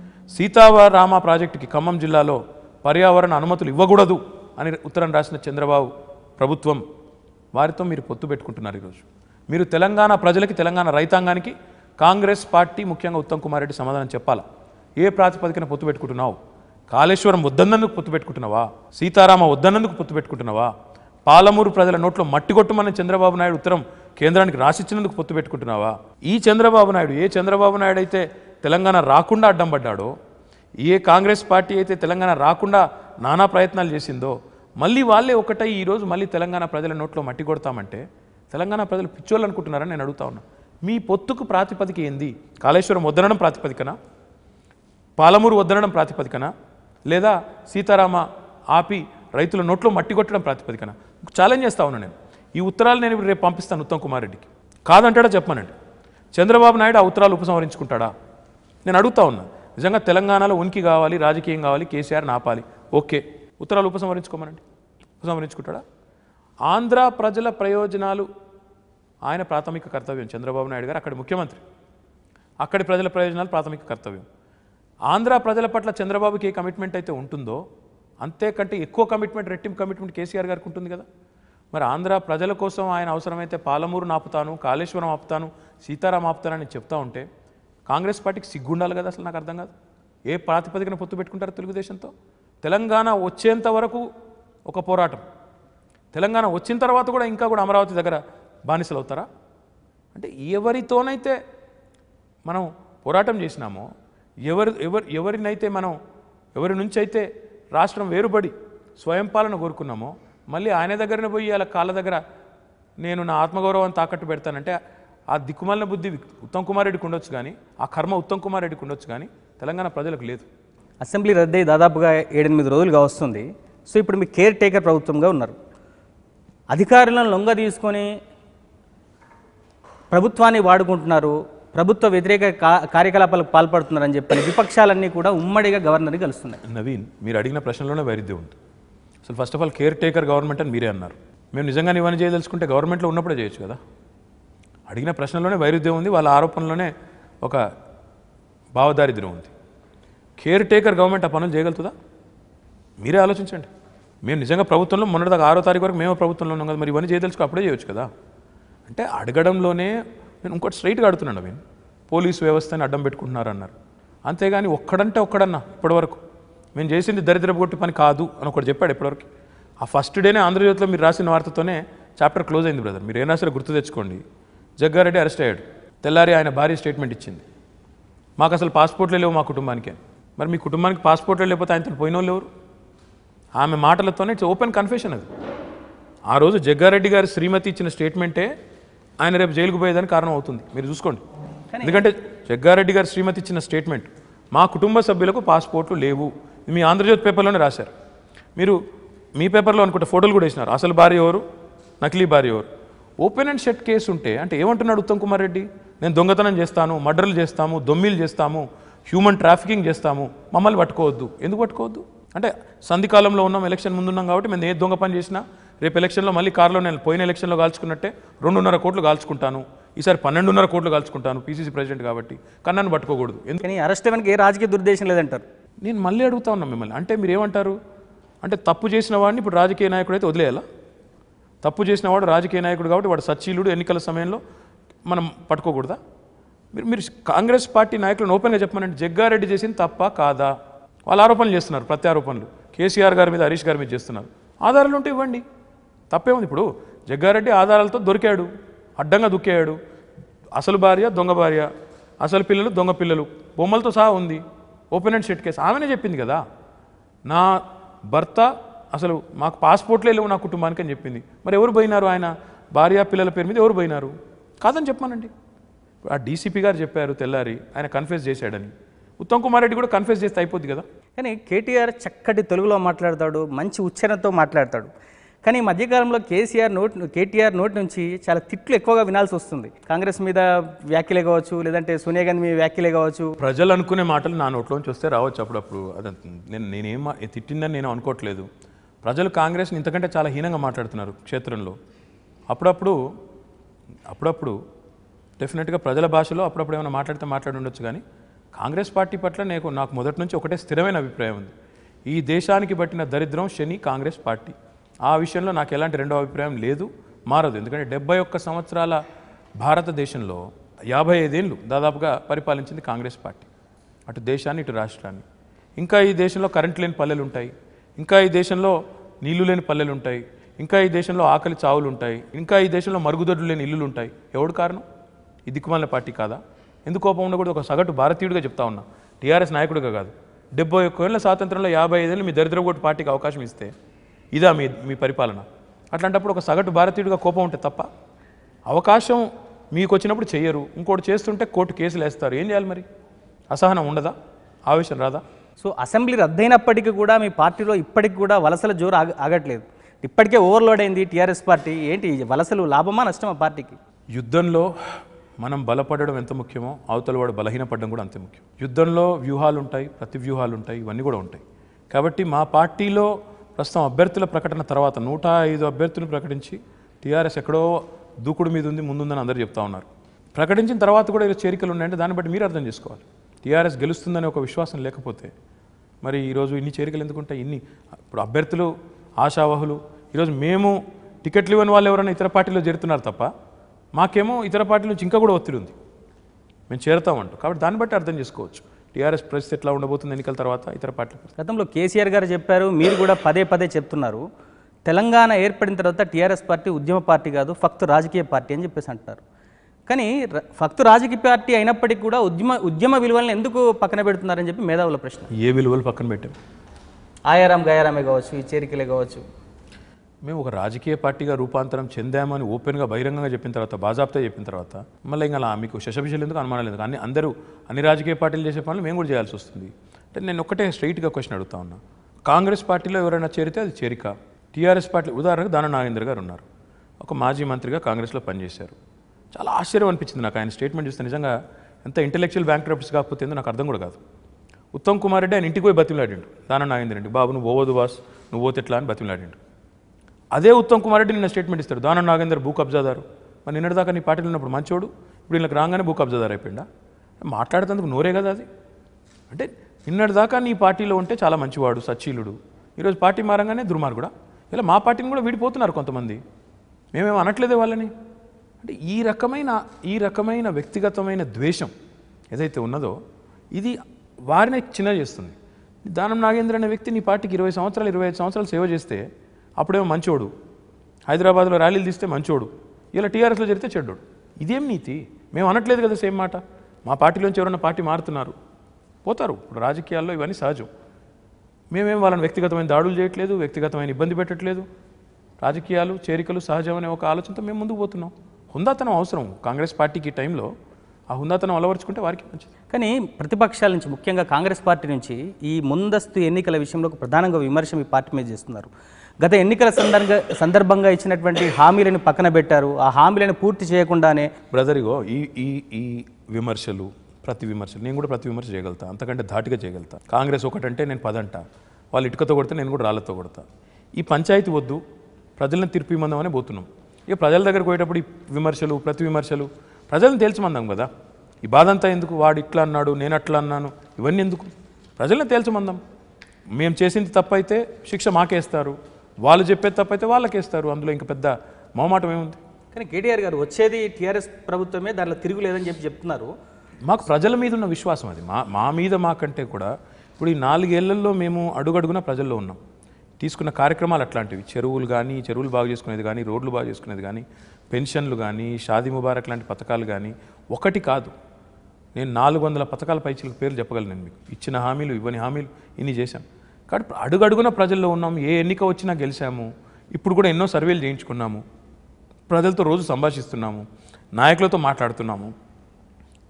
సీతారామ ప్రాజెక్టుకి ఖమ్మం జిల్లాలో పర్యావరణ అనుమతులు ఇవ్వకూడదు అని ఉత్తరం రాసిన చంద్రబాబు ప్రభుత్వం వారితో మీరు పొత్తు పెట్టుకుంటున్నారు ఈరోజు మీరు తెలంగాణ ప్రజలకి తెలంగాణ రైతాంగానికి కాంగ్రెస్ పార్టీ ముఖ్యంగా ఉత్తమ్ కుమార్ రెడ్డి సమాధానం చెప్పాలా ఏ ప్రాతిపదికన పొత్తు పెట్టుకుంటున్నావు కాళేశ్వరం వద్దన్నందుకు పొత్తు పెట్టుకుంటున్నావా సీతారామ వద్దన్నందుకు పొత్తు పెట్టుకుంటున్నావా పాలమూరు ప్రజల నోట్లో మట్టి కొట్టమని చంద్రబాబు నాయుడు ఉత్తరం కేంద్రానికి రాసిచ్చినందుకు పొత్తు పెట్టుకుంటున్నావా ఈ చంద్రబాబు నాయుడు ఏ చంద్రబాబు నాయుడు అయితే తెలంగాణ రాకుండా అడ్డం పడ్డాడో ఏ కాంగ్రెస్ పార్టీ అయితే తెలంగాణ రాకుండా నానా ప్రయత్నాలు చేసిందో మళ్ళీ వాళ్ళే ఒకటై ఈరోజు మళ్ళీ తెలంగాణ ప్రజల నోట్లో మట్టి కొడతామంటే తెలంగాణ ప్రజలు పిచ్చోళ్ళు అనుకుంటున్నారని నేను అడుగుతా ఉన్నా మీ పొత్తుకు ప్రాతిపదిక ఏంది కాళేశ్వరం వద్దనడం ప్రాతిపదికన పాలమూరు వద్దనడం ప్రాతిపదికన లేదా సీతారామ ఆపి రైతుల నోట్లో మట్టి కొట్టడం ప్రాతిపదికన ఛాలెంజ్ చేస్తా ఉన్నా నేను ఈ ఉత్తరాలు నేను ఇప్పుడు రేపు పంపిస్తాను ఉత్తమ్ కుమార్ రెడ్డికి కాదంటాడా చెప్పమనండి చంద్రబాబు నాయుడు ఆ ఉత్తరాలు ఉపసంహరించుకుంటాడా నేను అడుగుతా ఉన్నా నిజంగా తెలంగాణలో ఉనికి కావాలి రాజకీయం కావాలి కేసీఆర్ ఆపాలి ఓకే ఉత్తరాలు ఉపసంహరించుకోమనండి ఉపసంహరించుకుంటాడా ఆంధ్ర ప్రజల ప్రయోజనాలు ఆయన ప్రాథమిక కర్తవ్యం చంద్రబాబు నాయుడు గారు అక్కడి ముఖ్యమంత్రి అక్కడి ప్రజల ప్రయోజనాలు ప్రాథమిక కర్తవ్యం ఆంధ్ర ప్రజల పట్ల చంద్రబాబుకి ఏ కమిట్మెంట్ అయితే ఉంటుందో అంతేకంటే ఎక్కువ కమిట్మెంట్ రెట్టింపు కమిట్మెంట్ కేసీఆర్ గారికి ఉంటుంది కదా మరి ఆంధ్ర ప్రజల కోసం ఆయన అవసరమైతే పాలమూరు ఆపుతాను కాళేశ్వరం ఆపుతాను సీతారాం ఆపుతానని చెప్తా ఉంటే కాంగ్రెస్ పార్టీకి సిగ్గుండాలి కదా అసలు నాకు అర్థం కాదు ఏ ప్రాతిపదికన పొత్తు పెట్టుకుంటారు తెలుగుదేశంతో తెలంగాణ వచ్చేంత వరకు ఒక పోరాటం తెలంగాణ వచ్చిన తర్వాత కూడా ఇంకా కూడా అమరావతి దగ్గర బానిసలు అవుతారా అంటే ఎవరితోనైతే మనం పోరాటం చేసినామో ఎవరి ఎవరి ఎవరినైతే మనం ఎవరి నుంచి అయితే రాష్ట్రం వేరుబడి స్వయం పాలన కోరుకున్నామో మళ్ళీ ఆయన దగ్గరనే పోయి అలా కాళ్ళ దగ్గర నేను నా ఆత్మగౌరవాన్ని తాకట్టు పెడతానంటే ఆ దిక్కుమాలిన బుద్ధి ఉత్తమ్ కుమార్ రెడ్డికి ఉండొచ్చు కానీ ఆ కర్మ ఉత్తమ్ కుమార్ రెడ్డికి ఉండొచ్చు కానీ తెలంగాణ ప్రజలకు లేదు అసెంబ్లీ రద్దయి దాదాపుగా ఏడెనిమిది రోజులుగా వస్తుంది సో ఇప్పుడు మీ కేర్ టేకర్ ప్రభుత్వంగా ఉన్నారు అధికారులను లొంగ తీసుకొని ప్రభుత్వాన్ని వాడుకుంటున్నారు ప్రభుత్వ వ్యతిరేక కా- కార్యకలాపాలకు పాల్పడుతున్నారని చెప్పని విపక్షాలన్నీ కూడా ఉమ్మడిగా గవర్నర్ని కలుస్తున్నాయి నవీన్ మీరు అడిగిన ప్రశ్నలోనే వైరుధ్యం ఉంది అసలు first of all caretaker government అని మీరే అన్నారు మేము నిజంగా ఇవన్నీ చేయదలుచుకుంటే గవర్నమెంట్లో ఉన్నప్పుడే చేయొచ్చు కదా అడిగిన ప్రశ్నలోనే వైరుధ్యం ఉంది వాళ్ళ ఆరోపణలోనే ఒక భావదారిద్ర్యం ఉంది కేర్ టేకర్ గవర్నమెంట్ ఆ పనులు చేయగలుగుతుందా మీరే ఆలోచించండి మేము నిజంగా ప్రభుత్వంలో మొన్నటిదాకా ఆరో తారీఖు వరకు మేము ప్రభుత్వంలో ఉన్నాం కదా మరి ఇవన్నీ చేయదలుచుకో అప్పుడే చేయొచ్చు కదా అంటే అడగడంలోనే నేను ఇంకోటి స్ట్రైట్గా అడుగుతున్నాను నవీన్ పోలీసు వ్యవస్థని అడ్డం పెట్టుకుంటున్నారు అన్నారు అంతేగాని ఒక్కడంటే ఒక్కడన్నా ఇప్పటివరకు మేము చేసింది దరిద్రపు కొట్టి పని కాదు అని ఒకటి చెప్పాడు ఇప్పటివరకు ఆ ఫస్ట్ డేనే ఆంధ్రజ్యోతిలో మీరు రాసిన వార్తతోనే చాప్టర్ క్లోజ్ అయింది బ్రదర్ మీరు ఏనా సరే గుర్తు తెచ్చుకోండి జగ్గారెడ్డి అరెస్ట్ అయ్యాడు తెల్లారి ఆయన భారీ స్టేట్మెంట్ ఇచ్చింది మాకు అసలు పాస్పోర్ట్లే లేవు మా కుటుంబానికి అని. మరి మీ కుటుంబానికి పాస్పోర్ట్లే లేకపోతే ఆయనతో పోయిన వాళ్ళు ఎవరు ఆమె మాటలతోనే ఇట్స్ ఓపెన్ కన్ఫెషన్ అది ఆ రోజు జగ్గారెడ్డి గారి శ్రీమతి ఇచ్చిన స్టేట్మెంటే ఆయన రేపు జైలుకు పోయేదానికి కారణం అవుతుంది మీరు చూసుకోండి ఎందుకంటే జగ్గారెడ్డి గారి శ్రీమతి ఇచ్చిన స్టేట్మెంట్ మా కుటుంబ సభ్యులకు పాస్పోర్ట్లు లేవు ఇది మీ ఆంధ్రజ్యోతి పేపర్లోనే రాశారు మీరు మీ పేపర్లో అనుకుంటే ఫోటోలు కూడా వేసినారు అసలు భార్య ఎవరు నకిలీ భార్య ఎవరు ఓపెన్ అండ్ షట్ కేసు ఉంటే అంటే ఏమంటున్నాడు ఉత్తమ్ కుమార్ రెడ్డి నేను దొంగతనం చేస్తాను మర్డర్లు చేస్తాము దొమ్మిలు చేస్తాము హ్యూమన్ ట్రాఫికింగ్ చేస్తాము మమ్మల్ని పట్టుకోవద్దు ఎందుకు పట్టుకోవద్దు అంటే సంధికాలంలో ఉన్నాం ఎలక్షన్ ముందున్నాం కాబట్టి మేము ఏ దొంగ పని చేసినా రేపు ఎలక్షన్లో మళ్ళీ కారులో నేను పోయిన ఎలక్షన్లో కాల్చుకున్నట్టే రెండున్నర కోట్లు కాల్చుకుంటాను ఈసారి పన్నెండున్నర కోట్లు కాల్చుకుంటాను పీసీసీ ప్రెసిడెంట్ కాబట్టి కానీ నన్ను పట్టుకోకూడదు ఎందుకు కానీ అరెస్ట్ వెనక ఏ రాజకీయ దురుద్దేశం లేదంటారు నేను మళ్ళీ అడుగుతా ఉన్నా మిమ్మల్ని అంటే మీరు ఏమంటారు అంటే తప్పు చేసిన వాడిని ఇప్పుడు రాజకీయ నాయకుడు అయితే వదిలేయాలా తప్పు చేసిన వాడు రాజకీయ నాయకుడు కాబట్టి వాడు సచ్చీలుడు ఎన్నికల సమయంలో మనం పట్టుకోకూడదా మీరు మీరు కాంగ్రెస్ పార్టీ నాయకులను ఓపెన్గా చెప్పమనండి జగ్గారెడ్డి చేసింది తప్ప కాదా వాళ్ళు ఆరోపణలు చేస్తున్నారు ప్రత్యారోపణలు కేసీఆర్ గారి మీద హరీష్ గారి మీద చేస్తున్నారు ఆధారాలు ఉంటే ఇవ్వండి తప్పేముంది ఇప్పుడు జగ్గారెడ్డి ఆధారాలతో దొరికాడు అడ్డంగా దుక్కాడు అసలు భార్య దొంగ భార్య అసలు పిల్లలు దొంగ పిల్లలు బొమ్మలతో సహా ఉంది ఓపెన్ అండ్ షెట్ కేసు ఆమెనే చెప్పింది కదా నా భర్త అసలు మాకు పాస్పోర్ట్లే లేవు నా కుటుంబానికి అని చెప్పింది మరి ఎవరు పోయినారు ఆయన భార్య పిల్లల పేరు మీద ఎవరు పోయినారు కాదని చెప్పానండి ఆ డీసీపీ గారు చెప్పారు తెల్లారి ఆయన కన్ఫ్యూజ్ చేశాడని ఉత్తమ్ కుమార్ రెడ్డి కూడా కన్ఫ్యూజ్ చేస్తే అయిపోద్ది కదా కానీ కేటీఆర్ చక్కటి తెలుగులో మాట్లాడతాడు మంచి ఉచ్చారణతో మాట్లాడతాడు కానీ ఈ మధ్యకాలంలో కేసీఆర్ నోట్ కేటీఆర్ నోటి నుంచి చాలా తిట్లు ఎక్కువగా వినాల్సి వస్తుంది కాంగ్రెస్ మీద వ్యాఖ్యలే కావచ్చు లేదంటే సోనియా గాంధీ మీద వ్యాఖ్యలే కావచ్చు ప్రజలు అనుకునే మాటలు నా నోట్లోంచి వస్తే రావచ్చు అప్పుడప్పుడు అది నేను నేనేం మా- తిట్టిందని నేను అనుకోవట్లేదు ప్రజలు కాంగ్రెస్ని ఇంతకంటే చాలా హీనంగా మాట్లాడుతున్నారు క్షేత్రంలో అప్పుడప్పుడు అప్పుడప్పుడు డెఫినెట్గా ప్రజల భాషలో అప్పుడప్పుడు ఏమైనా మాట్లాడితే మాట్లాడి ఉండొచ్చు కానీ కాంగ్రెస్ పార్టీ పట్ల నాకు నాకు మొదటి నుంచి ఒకటే స్థిరమైన అభిప్రాయం ఉంది ఈ దేశానికి పట్టిన దరిద్రం శని కాంగ్రెస్ పార్టీ ఆ విషయంలో నాకు ఎలాంటి రెండో అభిప్రాయం లేదు మారదు ఎందుకంటే డెబ్బై ఒక్క సంవత్సరాల భారతదేశంలో యాభై ఐదేళ్ళు దాదాపుగా పరిపాలించింది కాంగ్రెస్ పార్టీ అటు దేశాన్ని ఇటు రాష్ట్రాన్ని ఇంకా ఈ దేశంలో కరెంట్ లేని పల్లెలు ఉంటాయి ఇంకా ఈ దేశంలో నీళ్లు లేని పల్లెలు ఉంటాయి ఇంకా ఈ దేశంలో ఆకలి చావులు ఉంటాయి ఇంకా ఈ దేశంలో మరుగుదొడ్లు లేని ఇల్లులు ఉంటాయి ఎవడు కారణం ఈ దిక్కుమాలిన పార్టీ కాదా ఎందుకు కోపం ఉండకూడదు ఒక సగటు భారతీయుడిగా చెప్తా ఉన్నా టీఆర్ఎస్ నాయకుడిగా కాదు డెబ్బై ఒక్క ఏళ్ళ స్వాతంత్రంలో యాభై ఐదేళ్ళు మీ దరిద్రగోటు పార్టీకి అవకాశం ఇస్తే ఇదా మీ మీ పరిపాలన అట్లాంటప్పుడు ఒక సగటు భారతీయుడిగా కోపం ఉంటే తప్ప అవకాశం మీకు వచ్చినప్పుడు చెయ్యరు ఇంకోటి చేస్తుంటే కోర్టు కేసులు వేస్తారు ఏం చేయాలి మరి అసహనం ఉండదా ఆవేశం రాదా సో అసెంబ్లీ రద్దయినప్పటికీ కూడా మీ పార్టీలో ఇప్పటికి కూడా వలసల జోరు ఆగ ఆగట్లేదు ఇప్పటికే ఓవర్లోడ్ అయింది టీఆర్ఎస్ పార్టీ ఏంటి ఈ వలసలు లాభమా నష్టమా పార్టీకి యుద్ధంలో మనం బలపడడం ఎంత ముఖ్యమో అవతల వాడు బలహీనపడడం కూడా అంతే ముఖ్యం యుద్ధంలో వ్యూహాలు ఉంటాయి ప్రతి వ్యూహాలు ఉంటాయి ఇవన్నీ కూడా ఉంటాయి కాబట్టి మా పార్టీలో ప్రస్తుతం అభ్యర్థుల ప్రకటన తర్వాత నూట ఐదు అభ్యర్థులను ప్రకటించి టీఆర్ఎస్ ఎక్కడో దూకుడు మీద ఉంది ముందుందని అందరూ చెప్తా ఉన్నారు ప్రకటించిన తర్వాత కూడా ఇలా చేరికలు ఉన్నాయంటే దాన్ని బట్టి మీరు అర్థం చేసుకోవాలి టీఆర్ఎస్ గెలుస్తుందనే ఒక విశ్వాసం లేకపోతే మరి ఈరోజు ఇన్ని చేరికలు ఎందుకుంటాయి ఇన్ని ఇప్పుడు అభ్యర్థులు ఆశావహులు ఈరోజు మేము టికెట్లు ఇవ్వని వాళ్ళు ఎవరైనా ఇతర పార్టీలో చేరుతున్నారు తప్ప మాకేమో ఇతర పార్టీల నుంచి ఇంకా కూడా ఒత్తిడి ఉంది మేము చేరుతామంటూ కాబట్టి దాన్ని బట్టి అర్థం చేసుకోవచ్చు టీఆర్ఎస్ పరిస్థితి ఎట్లా ఉండబోతుంది ఎన్నికల తర్వాత ఇతర పార్టీల పరిస్థితి. గతంలో కేసీఆర్ గారు చెప్పారు మీరు కూడా పదే పదే చెప్తున్నారు తెలంగాణ ఏర్పడిన తర్వాత టీఆర్ఎస్ పార్టీ ఉద్యమ పార్టీ కాదు ఫక్తు రాజకీయ పార్టీ అని చెప్పేసి అంటున్నారు కానీ ర- ఫక్తు రాజకీయ పార్టీ అయినప్పటికీ కూడా ఉద్యమ ఉద్యమ విలువలను ఎందుకు పక్కన పెడుతున్నారని చెప్పి మేధావుల ప్రశ్న ఏ విలువలు పక్కన పెట్టాం ఆయారాం గయారామే కావచ్చు ఈ చేరికలే కావచ్చు మేము ఒక రాజకీయ పార్టీగా రూపాంతరం చెందామని ఓపెన్గా బహిరంగంగా చెప్పిన తర్వాత బాజాబ్తా చెప్పిన తర్వాత మళ్ళీ ఇంకా అలా మీకు శశభిషలు ఎందుకు అనుమానాలు ఎందుకు అన్ని అందరూ అన్ని రాజకీయ పార్టీలు చేసే పనులు మేము కూడా చేయాల్సి వస్తుంది అంటే నేను ఒకటే స్ట్రైట్గా క్వశ్చన్ అడుగుతా ఉన్నా కాంగ్రెస్ పార్టీలో ఎవరైనా చేరితే అది చేరిక టీఆర్ఎస్ పార్టీ ఉదాహరణకు దాన నాగేంద్ర గారు ఉన్నారు ఒక మాజీ మంత్రిగా కాంగ్రెస్లో పనిచేశారు చాలా ఆశ్చర్యం అనిపించింది నాకు ఆయన స్టేట్మెంట్ చూస్తే నిజంగా ఎంత ఇంటెలెక్చువల్ బ్యాంక్ కాకపోతే ఏందో నాకు అర్థం కూడా కాదు ఉత్తమ్ కుమార్ రెడ్డి ఆయన ఇంటికి పోయి బతిమలాడిండు దాన నాగేంద్ర రెడ్డి బాబు నువ్వు పోవద్దు బాస్ నువ్వు పోతే ఎట్లా అని బతిమలాడిండు అదే ఉత్తమ్ కుమార్ రెడ్డి నిన్న స్టేట్మెంట్ ఇస్తాడు దానం నాగేందర్ భూ కబ్జాదారు మరి నిన్నటిదాకా నీ పార్టీలో ఉన్నప్పుడు మంచోడు ఇప్పుడు వీళ్ళకి రాగానే భూ కబ్జాదారు అయిపోయిందా మాట్లాడేందుకు నోరే కదా అది అంటే నిన్నటిదాకా నీ పార్టీలో ఉంటే చాలా మంచివాడు సచ్చీలుడు ఈరోజు పార్టీ మారంగానే దుర్మార్గుడా ఇలా మా పార్టీని కూడా విడిపోతున్నారు కొంతమంది మేమేం అనట్లేదే వాళ్ళని అంటే ఈ రకమైన ఈ రకమైన వ్యక్తిగతమైన ద్వేషం ఏదైతే ఉన్నదో ఇది వారినే చిన్న చేస్తుంది దానం నాగేంద్ర అనే వ్యక్తి నీ పార్టీకి ఇరవై సంవత్సరాలు ఇరవై ఐదు సంవత్సరాలు సేవ చేస్తే అప్పుడేమో మంచోడు హైదరాబాద్లో ర్యాలీలు తీస్తే మంచోడు ఇలా టీఆర్ఎస్లో జరిగితే చెడ్డోడు ఇదేం నీతి మేము అనట్లేదు కదా సేమ్ మాట మా పార్టీలోంచి ఎవరైనా పార్టీ మారుతున్నారు పోతారు ఇప్పుడు రాజకీయాల్లో ఇవన్నీ సహజం మేమేం వాళ్ళని వ్యక్తిగతమైన దాడులు చేయట్లేదు వ్యక్తిగతమైన ఇబ్బంది పెట్టట్లేదు రాజకీయాలు చేరికలు సహజం అనే ఒక ఆలోచనతో మేము ముందుకు పోతున్నాం హుందాతనం అవసరం కాంగ్రెస్ పార్టీకి ఈ టైంలో ఆ హుందాతనం అలవరుచుకుంటే వారికి మంచిది కానీ ప్రతిపక్షాల నుంచి ముఖ్యంగా కాంగ్రెస్ పార్టీ నుంచి ఈ ముందస్తు ఎన్నికల విషయంలో ఒక ప్రధానంగా విమర్శ మీ పార్టీ మీద చేస్తున్నారు గత ఎన్నికల సందర్భ సందర్భంగా ఇచ్చినటువంటి హామీలను పక్కన పెట్టారు ఆ హామీలను పూర్తి చేయకుండానే బ్రదర్ ఇగో ఈ ఈ ఈ విమర్శలు ప్రతి విమర్శలు నేను కూడా ప్రతి విమర్శ చేయగలుగుతా అంతకంటే ధాటిగా చేయగలుగుతా కాంగ్రెస్ ఒకటంటే నేను పదంట వాళ్ళు ఇటుకతో కొడితే నేను కూడా రాళ్ళతో కొడతా ఈ పంచాయతీ వద్దు ప్రజలను తీర్పు ఇమ్మందామని పోతున్నాం ఇక ప్రజల దగ్గరకు పోయేటప్పుడు ఈ విమర్శలు ప్రతి విమర్శలు ప్రజలను తేల్చమందాం కదా ఈ బాధ అంతా ఎందుకు వాడు ఇట్లా అన్నాడు నేను అట్లా అన్నాను ఇవన్నీ ఎందుకు ప్రజలను తేల్చమందాం మేము చేసింది తప్పైతే శిక్ష మాకేస్తారు వాళ్ళు చెప్పేది తప్పైతే వాళ్ళకేస్తారు అందులో ఇంకా పెద్ద మొహమాటం ఏముంది కానీ కేటీఆర్ గారు వచ్చేది టీఆర్ఎస్ ప్రభుత్వమే దాంట్లో తిరుగులేదని చెప్పి చెప్తున్నారు మాకు ప్రజల మీద ఉన్న విశ్వాసం అది మా మా మీద మాకంటే కూడా ఇప్పుడు ఈ నాలుగేళ్లలో మేము అడుగడుగున ప్రజల్లో ఉన్నాం తీసుకున్న కార్యక్రమాలు అట్లాంటివి చెరువులు కానీ చెరువులు బాగు చేసుకునేది కానీ రోడ్లు బాగు చేసుకునేది కానీ పెన్షన్లు కానీ షాదీ ముబారక్ లాంటి పథకాలు కానీ ఒకటి కాదు నేను నాలుగు వందల పథకాల పైచీలకు పేర్లు చెప్పగలను నేను మీకు ఇచ్చిన హామీలు ఇవ్వని హామీలు ఇన్ని చేశాం కాబట్టి అడుగడుగున ప్రజల్లో ఉన్నాం ఏ ఎన్నిక వచ్చినా గెలిచాము ఇప్పుడు కూడా ఎన్నో సర్వేలు చేయించుకున్నాము ప్రజలతో రోజు సంభాషిస్తున్నాము నాయకులతో మాట్లాడుతున్నాము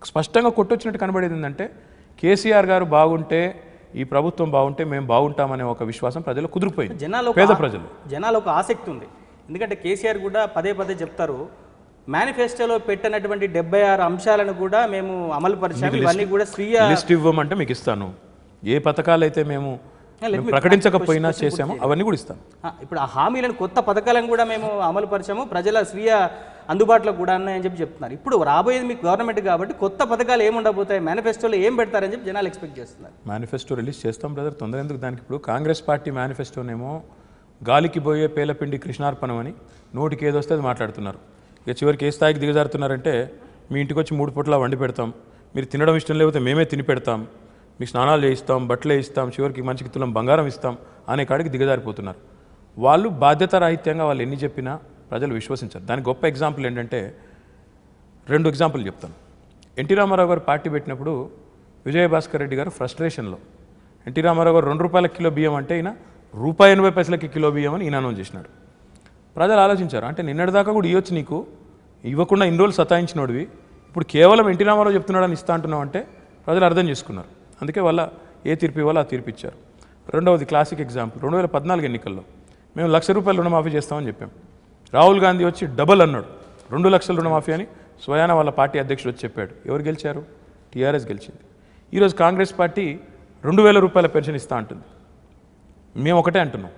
స్పష్టంగా కొట్టొచ్చినట్టు కనబడేది ఏంటంటే కేసీఆర్ గారు బాగుంటే ఈ ప్రభుత్వం బాగుంటే మేము బాగుంటామనే ఒక విశ్వాసం ప్రజలు కుదిరిపోయింది జనాలు ఒక పేద ఆ- ప్రజలు జనాలు ఒక ఆసక్తి ఉంది ఎందుకంటే కేసీఆర్ కూడా పదే పదే చెప్తారు మేనిఫెస్టోలో పెట్టినటువంటి డెబ్బై ఆరు అంశాలను కూడా మేము అమలు పరిచాము ఇవన్నీ కూడా స్వీయ లిస్ట్ ఇవ్వమంటే మీకు ఇస్తాను ఏ పథకాలు అయితే మేము let మేము me ప్రకటించకపోయినా చేసామో అవన్నీ కూడా ఇస్తాను ఆ, ఇప్పుడు ఆ హామీలను కొత్త పథకాలను కూడా మేము అమలు పరిచాము ప్రజల స్వీయ అందుబాటులో కూడా ఉన్నాయని చెప్పి చెప్తున్నారు ఇప్పుడు రాబోయేది మీకు గవర్నమెంట్ కాబట్టి కొత్త పథకాలు ఏమి ఉండబోతాయి మేనిఫెస్టోలో ఏం పెడతారని చెప్పి జనాలు ఎక్స్పెక్ట్ చేస్తున్నారు మేనిఫెస్టో రిలీజ్ చేస్తాం బ్రదర్ తొందర ఎందుకు దానికి ఇప్పుడు కాంగ్రెస్ పార్టీ మేనిఫెస్టోనేమో గాలికి పోయే పేలపిండి కృష్ణార్పణం అని నోటికి ఏదొస్తే అది మాట్లాడుతున్నారు ఇక చివరికి ఏ స్థాయికి దిగజారుతున్నారంటే మీ ఇంటికి వచ్చి మూడు పూట్ల వండి పెడతాం మీరు తినడం ఇష్టం లేకపోతే మేమే తిని పెడతాం మీకు స్నానాలు చేయిస్తాం బట్టలే ఇస్తాం చివరికి మంచికి తులం బంగారం ఇస్తాం అనే కాడికి దిగజారిపోతున్నారు వాళ్ళు బాధ్యత రాహిత్యంగా వాళ్ళు ఎన్ని చెప్పినా ప్రజలు విశ్వసించారు దానికి గొప్ప ఎగ్జాంపుల్ ఏంటంటే రెండు ఎగ్జాంపుల్ చెప్తాను ఎన్టీ రామారావు గారు పార్టీ పెట్టినప్పుడు విజయభాస్కర్ రెడ్డి గారు ఫ్రస్ట్రేషన్లో ఎన్టీ రామారావు గారు రెండు రూపాయల కిలో బియ్యం అంటే ఈయన రూపాయి ఎనభై పైసలకి కిలో బియ్యం అని ఈయన అనౌన్స్ చేసినాడు ప్రజలు ఆలోచించారు అంటే నిన్నటిదాకా కూడా ఇవ్వచ్చు నీకు ఇవ్వకుండా ఇన్ని రోజులు సతాయించినోడివి ఇప్పుడు కేవలం ఎన్టీ రామారావు చెప్తున్నాడని ఇస్తా అంటున్నావు అంటే ప్రజలు అర్థం చేసుకున్నారు అందుకే వాళ్ళ ఏ తీర్పు ఇవ్వాలో ఆ తీర్పు ఇచ్చారు రెండవది క్లాసిక్ ఎగ్జాంపుల్ రెండు వేల పద్నాలుగు ఎన్నికల్లో మేము లక్ష రూపాయలు రుణమాఫీ చేస్తామని చెప్పాం రాహుల్ గాంధీ వచ్చి డబల్ అన్నాడు రెండు లక్షల రుణమాఫీ అని స్వయాన వాళ్ళ పార్టీ అధ్యక్షుడు వచ్చి చెప్పాడు ఎవరు గెలిచారు టీఆర్ఎస్ గెలిచింది ఈరోజు కాంగ్రెస్ పార్టీ రెండు వేల రూపాయల పెన్షన్ ఇస్తా అంటుంది మేము ఒకటే అంటున్నాం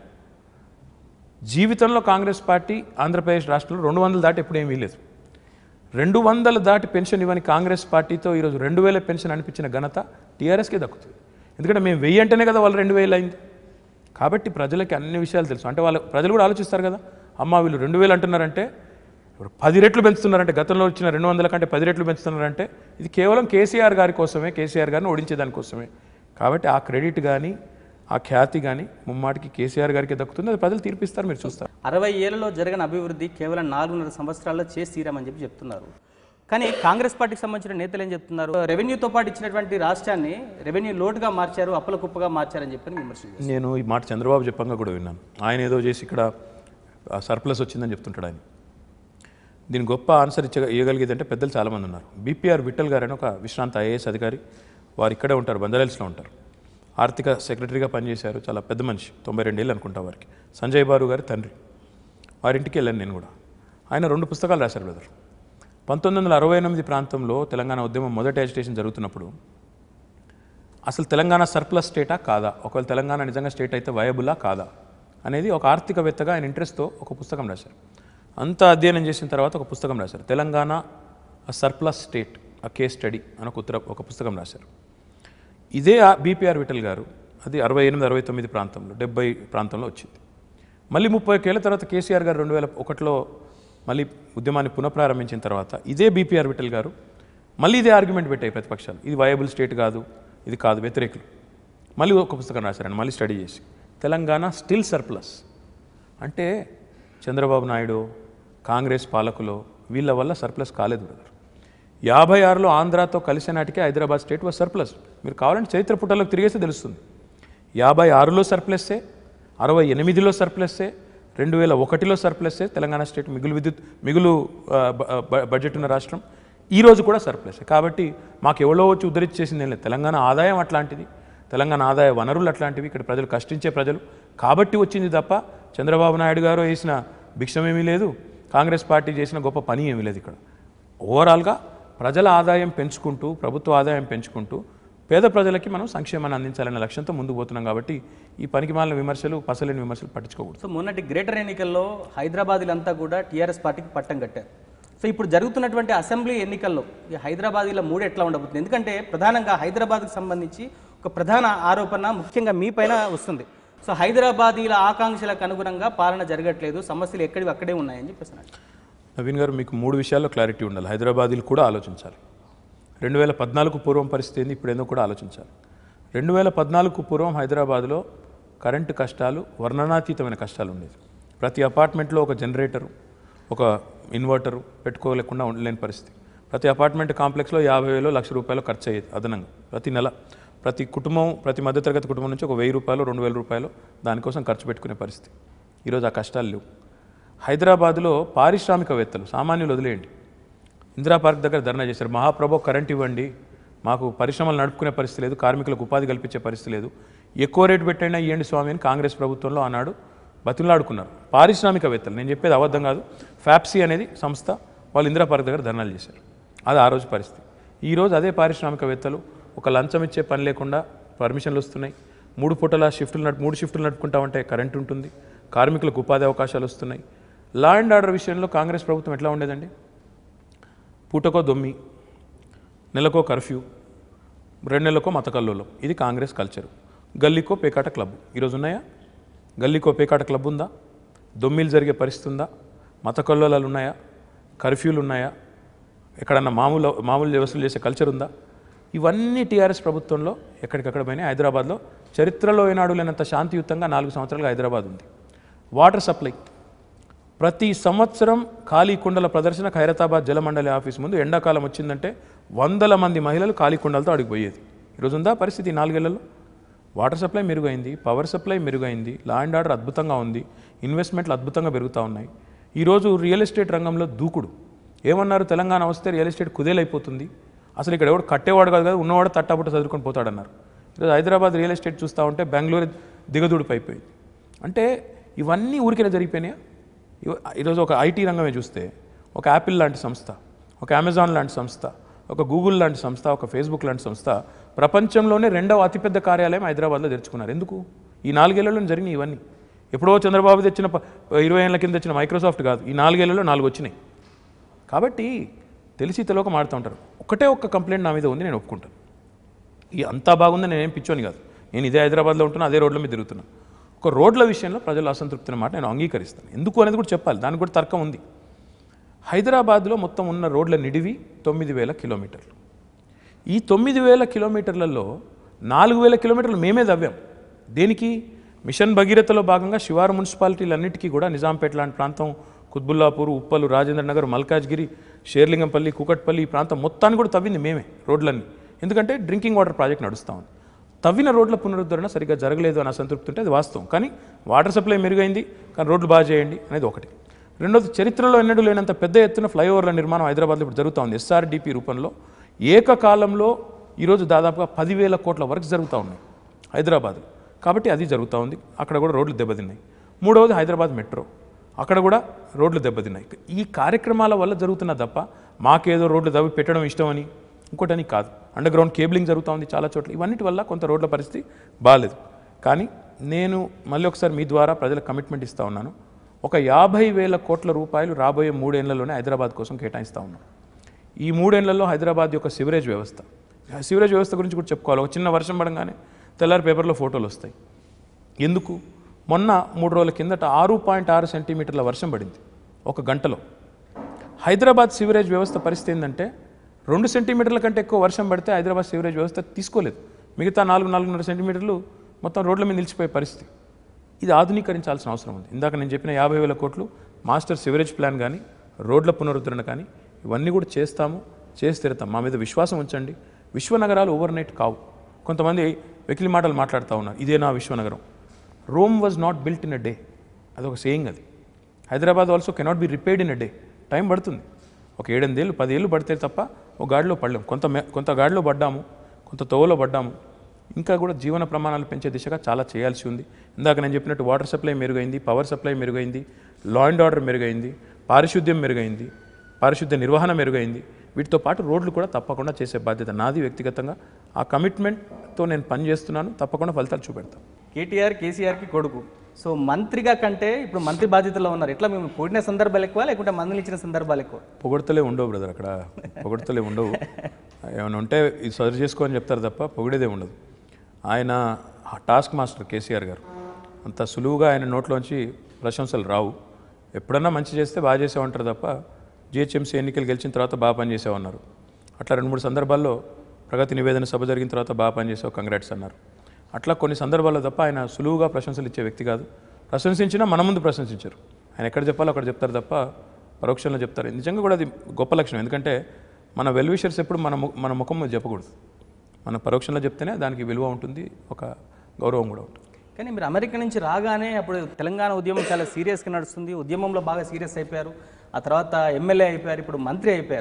జీవితంలో కాంగ్రెస్ పార్టీ ఆంధ్రప్రదేశ్ రాష్ట్రంలో రెండు వందలు దాటి ఎప్పుడేం వీలేదు రెండు వందలు దాటి పెన్షన్ ఇవ్వని కాంగ్రెస్ పార్టీతో ఈరోజు రెండు వేల పెన్షన్ అనిపించిన ఘనత టీఆర్ఎస్కే దక్కుతుంది ఎందుకంటే మేము వెయ్యి అంటేనే కదా వాళ్ళు రెండు వేలు అయింది కాబట్టి ప్రజలకి అన్ని విషయాలు తెలుసు అంటే వాళ్ళ ప్రజలు కూడా ఆలోచిస్తారు కదా అమ్మ వీళ్ళు రెండు వేలు అంటున్నారంటే ఇప్పుడు పది రెట్లు పెంచుతున్నారంటే గతంలో వచ్చిన రెండు వందల కంటే పది రెట్లు పెంచుతున్నారంటే ఇది కేవలం కేసీఆర్ గారి కోసమే కేసీఆర్ గారిని ఓడించేదానికోసమే కాబట్టి ఆ క్రెడిట్ కానీ ఆ ఖ్యాతి కానీ ముమ్మాటికి కేసీఆర్ గారికి దక్కుతుంది అది ప్రజలు తీర్పిస్తారు మీరు చూస్తారు అరవై ఏళ్లలో జరిగిన అభివృద్ధి కేవలం నాలుగున్నర సంవత్సరాల్లో చేసి తీరామని చెప్పి చెప్తున్నారు కానీ కాంగ్రెస్ పార్టీకి సంబంధించిన నేతలు ఏం చెప్తున్నారు రెవెన్యూతో పాటు ఇచ్చినటువంటి రాష్ట్రాన్ని రెవెన్యూ లోటుగా మార్చారు అప్పుల కుప్పగా మార్చారని చెప్పని విమర్శించారు నేను ఈ మాట చంద్రబాబు చెప్పంగా కూడా విన్నాను ఆయన ఏదో చేసి ఇక్కడ సర్ప్లస్ వచ్చిందని చెప్తుంటాడు ఆయన దీని గొప్ప ఆన్సర్ ఇచ్చ ఇవ్వగలిగేది అంటే పెద్దలు చాలామంది ఉన్నారు బీపీఆర్ విఠల్ గారు అని ఒక విశ్రాంత ఐఏఎస్ అధికారి వారు ఇక్కడే ఉంటారు బందరల్స్లో ఉంటారు ఆర్థిక సెక్రటరీగా పనిచేశారు చాలా పెద్ద మనిషి తొంభై రెండేళ్ళు అనుకుంటా వారికి సంజయ్ బారు గారి తండ్రి వారింటికి వెళ్ళాను నేను కూడా ఆయన రెండు పుస్తకాలు రాశారు బ్రదర్ పంతొమ్మిది వందల అరవై ఎనిమిది ప్రాంతంలో తెలంగాణ ఉద్యమం మొదటి అజిటేషన్ జరుగుతున్నప్పుడు అసలు తెలంగాణ సర్ప్లస్ స్టేటా కాదా ఒకవేళ తెలంగాణ నిజంగా స్టేట్ అయితే వయబులా కాదా అనేది ఒక ఆర్థికవేత్తగా ఆయన ఇంట్రెస్ట్తో ఒక పుస్తకం రాశారు అంత అధ్యయనం చేసిన తర్వాత ఒక పుస్తకం రాశారు Telangana surplus state a case study అని ఒక ఉత్తర ఒక పుస్తకం రాశారు ఇదే బీపీఆర్ విఠల్ గారు అది అరవై ఎనిమిది అరవై తొమ్మిది ప్రాంతంలో డెబ్బై ప్రాంతంలో వచ్చింది మళ్ళీ ముప్పై ఏళ్ళ తర్వాత కేసీఆర్ గారు రెండు వేల ఒకటిలో మళ్ళీ ఉద్యమాన్ని పునఃప్రారంభించిన తర్వాత ఇదే బీపీఆర్ విఠల్ గారు మళ్ళీ ఇదే ఆర్గ్యుమెంట్ పెట్టాయి ప్రతిపక్షాలు ఇది వయబుల్ స్టేట్ కాదు ఇది కాదు వ్యతిరేకులు మళ్ళీ ఒక పుస్తకం రాశారండి మళ్ళీ స్టడీ చేసి తెలంగాణ స్టిల్ సర్ప్లస్ అంటే చంద్రబాబు నాయుడు కాంగ్రెస్ పాలకులు వీళ్ళ వల్ల సర్ప్లస్ కాలేదు బ్రదర్ యాభై ఆరులో ఆంధ్రాతో కలిసే నాటికే హైదరాబాద్ స్టేట్ వాజ్ సర్ప్లస్ మీరు కావాలంటే చరిత్ర పుటలోకి తిరిగేస్తే తెలుస్తుంది యాభై ఆరులో సర్ప్లస్సే అరవై ఎనిమిదిలో సర్ప్లస్సే రెండు వేల ఒకటిలో సర్ప్లస్సే తెలంగాణ స్టేట్ మిగులు విద్యుత్ మిగులు ఆ, బ- బ- బడ్జెట్ ఉన్న రాష్ట్రం ఈ రోజు కూడా సర్ప్లస్ కాబట్టి మాకు ఎవరో వచ్చి ఉద్ధరించేసింది ఏం లేదు తెలంగాణ ఆదాయం అట్లాంటిది తెలంగాణ ఆదాయ వనరులు అట్లాంటివి ఇక్కడ ప్రజలు కష్టించే ప్రజలు కాబట్టి వచ్చింది తప్ప చంద్రబాబు నాయుడు గారు వేసిన భిక్షమేమీ లేదు కాంగ్రెస్ పార్టీ చేసిన గొప్ప పని ఏమీ లేదు ఇక్కడ ఓవరాల్గా ప్రజల ఆదాయం పెంచుకుంటూ ప్రభుత్వ ఆదాయం పెంచుకుంటూ పేద ప్రజలకి మనం సంక్షేమాన్ని అందించాలనే లక్ష్యంతో ముందుకు పోతున్నాం కాబట్టి ఈ పనికి మాలిన విమర్శలు పసలేని విమర్శలు పట్టించుకోకూడదు సో మొన్నటి గ్రేటర్ ఎన్నికల్లో హైదరాబాదీలంతా కూడా టీఆర్ఎస్ పార్టీకి పట్టం కట్టారు సో ఇప్పుడు జరుగుతున్నటువంటి అసెంబ్లీ ఎన్నికల్లో ఈ హైదరాబాదీల మూడు ఎట్లా ఉండబోతుంది ఎందుకంటే ప్రధానంగా హైదరాబాద్కి సంబంధించి ఒక ప్రధాన ఆరోపణ ముఖ్యంగా మీ పైన వస్తుంది సో హైదరాబాదీల ఆకాంక్షలకు అనుగుణంగా పాలన జరగట్లేదు సమస్యలు ఎక్కడివి అక్కడే ఉన్నాయని చెప్పేసి అన్నారు. నవీన్ గారు మీకు మూడు విషయాల్లో క్లారిటీ ఉండాలి హైదరాబాదీలు కూడా ఆలోచించాలి రెండు వేల పద్నాలుగు పూర్వం పరిస్థితి ఏంది ఇప్పుడేందో కూడా ఆలోచించాలి రెండు వేల పద్నాలుగు పూర్వం హైదరాబాద్లో కరెంటు కష్టాలు వర్ణనాతీతమైన కష్టాలు ఉండేది ప్రతి అపార్ట్మెంట్లో ఒక జనరేటరు ఒక ఇన్వర్టరు పెట్టుకోలేకుండా ఉండలేని పరిస్థితి ప్రతి అపార్ట్మెంట్ కాంప్లెక్స్లో యాభై వేలు లక్ష రూపాయలు ఖర్చు అయ్యేది అదనంగా ప్రతి నెల ప్రతి కుటుంబం ప్రతి మధ్యతరగతి కుటుంబం నుంచి ఒక వెయ్యి రూపాయలు రెండు వేల రూపాయలు దానికోసం ఖర్చు పెట్టుకునే పరిస్థితి ఈరోజు ఆ కష్టాలు లేవు హైదరాబాద్లో పారిశ్రామికవేత్తలు సామాన్యులు వదిలేయండి ఇందిరా పార్క్ దగ్గర ధర్నా చేశారు మహాప్రభు కరెంట్ ఇవ్వండి మాకు పరిశ్రమలు నడుపుకునే పరిస్థితి లేదు కార్మికులకు ఉపాధి కల్పించే పరిస్థితి లేదు ఎక్కువ రేటు పెట్టైనా ఇవ్వండి స్వామి అని కాంగ్రెస్ ప్రభుత్వంలో ఆనాడు బతిలాడుకున్నారు పారిశ్రామికవేత్తలు నేను చెప్పేది అబద్ధం కాదు ఫ్యాప్సీ అనేది సంస్థ వాళ్ళు ఇందిరా పార్క్ దగ్గర ధర్నాలు చేశారు అది ఆ రోజు పరిస్థితి ఈ రోజు అదే పారిశ్రామికవేత్తలు ఒక లంచం ఇచ్చే పని లేకుండా పర్మిషన్లు వస్తున్నాయి మూడు పూటల షిఫ్టులు నడుపు మూడు షిఫ్టులు నడుపుకుంటామంటే కరెంట్ ఉంటుంది కార్మికులకు ఉపాధి అవకాశాలు వస్తున్నాయి లా అండ్ ఆర్డర్ విషయంలో కాంగ్రెస్ ప్రభుత్వం ఎట్లా ఉండేదండి పూటకో దొమ్మి నెలకో కర్ఫ్యూ రెండు నెలలకో మత కల్లోలం ఇది కాంగ్రెస్ కల్చరు గల్లీకో పేకాట క్లబ్ ఈరోజు ఉన్నాయా గల్లీకో పేకాట క్లబ్ ఉందా దొమ్మిలు జరిగే పరిస్థితి ఉందా మత కల్లోలాలు ఉన్నాయా కర్ఫ్యూలు ఉన్నాయా ఎక్కడన్నా మామూలు మామూలు వ్యవస్థలు చేసే కల్చర్ ఉందా ఇవన్నీ టీఆర్ఎస్ ప్రభుత్వంలో ఎక్కడికక్కడ పోయినాయి హైదరాబాద్లో చరిత్రలో ఏనాడు లేనంత శాంతియుతంగా నాలుగు సంవత్సరాలుగా హైదరాబాద్ ఉంది వాటర్ సప్లై ప్రతి సంవత్సరం ఖాళీ కుండల ప్రదర్శన ఖైరతాబాద్ జలమండలి ఆఫీస్ ముందు ఎండాకాలం వచ్చిందంటే వందల మంది మహిళలు ఖాళీ కుండలతో అడిగి పోయేది ఈరోజు ఉందా పరిస్థితి ఈ నాలుగేళ్లలో వాటర్ సప్లై మెరుగైంది పవర్ సప్లై మెరుగైంది లా అండ్ ఆర్డర్ అద్భుతంగా ఉంది ఇన్వెస్ట్మెంట్లు అద్భుతంగా పెరుగుతూ ఉన్నాయి ఈరోజు రియల్ ఎస్టేట్ రంగంలో దూకుడు ఏమన్నారు తెలంగాణ వస్తే రియల్ ఎస్టేట్ కుదేలైపోతుంది అసలు ఇక్కడ ఎవడు కట్టేవాడు కాదు కదా ఉన్నవాడు తట్టాపుట్ట చదువుకొని పోతాడన్నారు ఈరోజు హైదరాబాద్ రియల్ ఎస్టేట్ చూస్తూ ఉంటే బెంగళూరు దిగదుడిపి అయిపోయింది అంటే ఇవన్నీ ఊరికే జరిగిపోయినాయా ఇవ- ఈరోజు ఒక ఐటీ రంగమే చూస్తే ఒక యాపిల్ లాంటి సంస్థ ఒక అమెజాన్ లాంటి సంస్థ ఒక గూగుల్ లాంటి సంస్థ ఒక ఫేస్బుక్ లాంటి సంస్థ ప్రపంచంలోనే రెండవ అతిపెద్ద కార్యాలయం హైదరాబాద్లో తెరుచుకున్నారు ఎందుకు ఈ నాలుగేళ్లలో జరిగినాయి ఇవన్నీ ఎప్పుడో చంద్రబాబు తెచ్చిన ప- ఇరవై ఏళ్ళ కింద తెచ్చిన మైక్రోసాఫ్ట్ కాదు ఈ నాలుగేళ్లలో నాలుగు వచ్చినాయి కాబట్టి తెలిసి తెలియక మాడుతూ ఉంటారు ఒకటే ఒక్క కంప్లైంట్ నా మీద ఉంది నేను ఒప్పుకుంటాను ఈ అంతా బాగుందని నేనేం పిచ్చోని కాదు నేను ఇదే హైదరాబాద్లో ఉంటున్నా అదే రోడ్ల మీద తిరుగుతున్నా ఒక రోడ్ల విషయంలో ప్రజలు అసంతృప్తి మాట నేను అంగీకరిస్తాను ఎందుకు అనేది కూడా చెప్పాలి దానికి కూడా తర్కం ఉంది హైదరాబాద్లో మొత్తం ఉన్న రోడ్ల నిడివి తొమ్మిది వేల కిలోమీటర్లు ఈ తొమ్మిది వేల కిలోమీటర్లలో నాలుగు వేల కిలోమీటర్లు మేమే తవ్వాం దేనికి మిషన్ భగీరథలో భాగంగా శివారు మున్సిపాలిటీలన్నిటికీ కూడా నిజాంపేట లాంటి ప్రాంతం కుత్బుల్లాపూర్ ఉప్పలు రాజేంద్ర నగర్ మల్కాజ్గిరి షేర్లింగంపల్లి కూకట్పల్లి ఈ ప్రాంతం మొత్తాన్ని కూడా తవ్వింది మేమే రోడ్లన్నీ ఎందుకంటే డ్రింకింగ్ వాటర్ ప్రాజెక్ట్ నడుస్తూ ఉంది తవ్విన రోడ్ల పునరుద్ధరణ సరిగ్గా జరగలేదు అని అసంతృప్తి ఉంటే అది వాస్తవం కానీ వాటర్ సప్లై మెరుగైంది కానీ రోడ్లు బాగా చేయండి అనేది ఒకటి రెండోది చరిత్రలో ఎన్నడూ లేనంత పెద్ద ఎత్తున ఫ్లైఓవర్ల నిర్మాణం హైదరాబాద్లో ఇప్పుడు జరుగుతూ ఉంది ఎస్ఆర్డిపి రూపంలో ఏకకాలంలో ఈరోజు దాదాపుగా పదివేల కోట్ల వర్క్ జరుగుతూ ఉన్నాయి హైదరాబాద్ కాబట్టి అది జరుగుతూ ఉంది అక్కడ కూడా రోడ్లు దెబ్బతిన్నాయి మూడవది హైదరాబాద్ మెట్రో అక్కడ కూడా రోడ్లు దెబ్బతిన్నాయి ఈ కార్యక్రమాల వల్ల జరుగుతున్న తప్ప మాకేదో రోడ్లు దవ్వి పెట్టడం ఇష్టమని ఇంకోటని కాదు అండర్ గ్రౌండ్ కేబులింగ్ జరుగుతూ ఉంది చాలా చోట్ల ఇవన్నిటి వల్ల కొంత రోడ్ల పరిస్థితి బాగాలేదు కానీ నేను మళ్ళీ ఒకసారి మీ ద్వారా ప్రజలకు కమిట్మెంట్ ఇస్తా ఉన్నాను ఒక యాభై వేల కోట్ల రూపాయలు రాబోయే మూడేళ్లలోనే హైదరాబాద్ కోసం కేటాయిస్తా ఉన్నాం ఈ మూడేళ్లలో హైదరాబాద్ యొక్క సివరేజ్ వ్యవస్థ సివరేజ్ వ్యవస్థ గురించి కూడా చెప్పుకోవాలి ఒక చిన్న వర్షం పడంగానే తెల్లారి పేపర్లో ఫోటోలు వస్తాయి ఎందుకు మొన్న మూడు రోజుల కిందట ఆరు పాయింట్ ఆరు సెంటీమీటర్ల వర్షం పడింది ఒక గంటలో హైదరాబాద్ సివరేజ్ వ్యవస్థ పరిస్థితి ఏంటంటే రెండు సెంటీమీటర్ల కంటే ఎక్కువ వర్షం పడితే హైదరాబాద్ సివరేజ్ వ్యవస్థ తీసుకోలేదు మిగతా నాలుగు నాలుగున్నర సెంటీమీటర్లు మొత్తం రోడ్ల మీద నిలిచిపోయే పరిస్థితి ఇది ఆధునీకరించాల్సిన అవసరం ఉంది ఇందాక నేను చెప్పిన యాభై వేల కోట్లు మాస్టర్ సివరేజ్ ప్లాన్ కానీ రోడ్ల పునరుద్ధరణ కానీ ఇవన్నీ కూడా చేస్తాము చేసి తీరుతాం మా మీద విశ్వాసం ఉంచండి విశ్వనగరాలు ఓవర్ నైట్ కావు కొంతమంది వెకిలి మాటలు మాట్లాడుతూ ఉన్నారు ఇదే నా విశ్వనగరం Rome was not built in a day అదొక సేయింగ్ అది Hyderabad also cannot be repaired in a day time పడుతుంది ఒక ఏడెనిమిదేళ్ళు పదేళ్ళు పడితే తప్ప ఒక గాడిలో పడలేము కొంత మె- కొంత గాడిలో పడ్డాము కొంత తోవలో పడ్డాము ఇంకా కూడా జీవన ప్రమాణాలు పెంచే దిశగా చాలా చేయాల్సి ఉంది ఇందాక నేను చెప్పినట్టు వాటర్ సప్లై మెరుగైంది పవర్ సప్లై మెరుగైంది లా అండ్ ఆర్డర్ మెరుగైంది పారిశుద్ధ్యం మెరుగైంది పారిశుద్ధ్య నిర్వహణ మెరుగైంది వీటితో పాటు రోడ్లు కూడా తప్పకుండా చేసే బాధ్యత నాది వ్యక్తిగతంగా ఆ కమిట్మెంట్తో నేను పని చేస్తున్నాను తప్పకుండా ఫలితాలు చూపెడతాను కేటీఆర్ కేసీఆర్కి కొడుకు సో మంత్రిగా కంటే ఇప్పుడు మంత్రి బాధ్యతలో ఉన్నారు ఎట్లా మేము పొడిన సందర్భాలు ఎక్కువ లేకుంటే మందులు ఇచ్చిన సందర్భాలు ఎక్కువ పొగడతలే ఉండవు బ్రదర్ అక్కడ పొగడతలే ఉండవు ఏమైనా ఉంటే ఇది సర్వ్ చేసుకో అని చెప్తారు తప్ప పొగిడేదే ఉండదు ఆయన టాస్క్ మాస్టర్ కేసీఆర్ గారు అంత సులువుగా ఆయన నోట్లోంచి ప్రశంసలు రావు ఎప్పుడన్నా మంచి చేస్తే బాగా చేసామంటారు తప్ప జిహెచ్ఎంసీ ఎన్నికలు గెలిచిన తర్వాత బాగా పని చేసామన్నారు అట్లా రెండు మూడు సందర్భాల్లో ప్రగతి నివేదన సభ జరిగిన తర్వాత బాగా పనిచేసావు కంగ్రాట్స్ అన్నారు అట్లా కొన్ని సందర్భాల్లో తప్ప ఆయన సులువుగా ప్రశంసలు ఇచ్చే వ్యక్తి కాదు ప్రశంసించినా మన ముందు ప్రశంసించారు ఆయన ఎక్కడ చెప్పాలో అక్కడ చెప్తారు తప్ప పరోక్షంలో చెప్తారు నిజంగా కూడా అది గొప్ప లక్షణం ఎందుకంటే మన వెల్ విషర్స్ ఎప్పుడు మన ము- మన ముఖం మీద చెప్పకూడదు మన పరోక్షంలో చెప్తేనే దానికి విలువ ఉంటుంది ఒక గౌరవం కూడా ఉంటుంది కానీ మీరు అమెరికా నుంచి రాగానే అప్పుడు తెలంగాణ ఉద్యమం చాలా సీరియస్గా నడుస్తుంది ఉద్యమంలో బాగా సీరియస్ అయిపోయారు ఆ తర్వాత ఎమ్మెల్యే అయిపోయారు ఇప్పుడు మంత్రి అయిపోయారు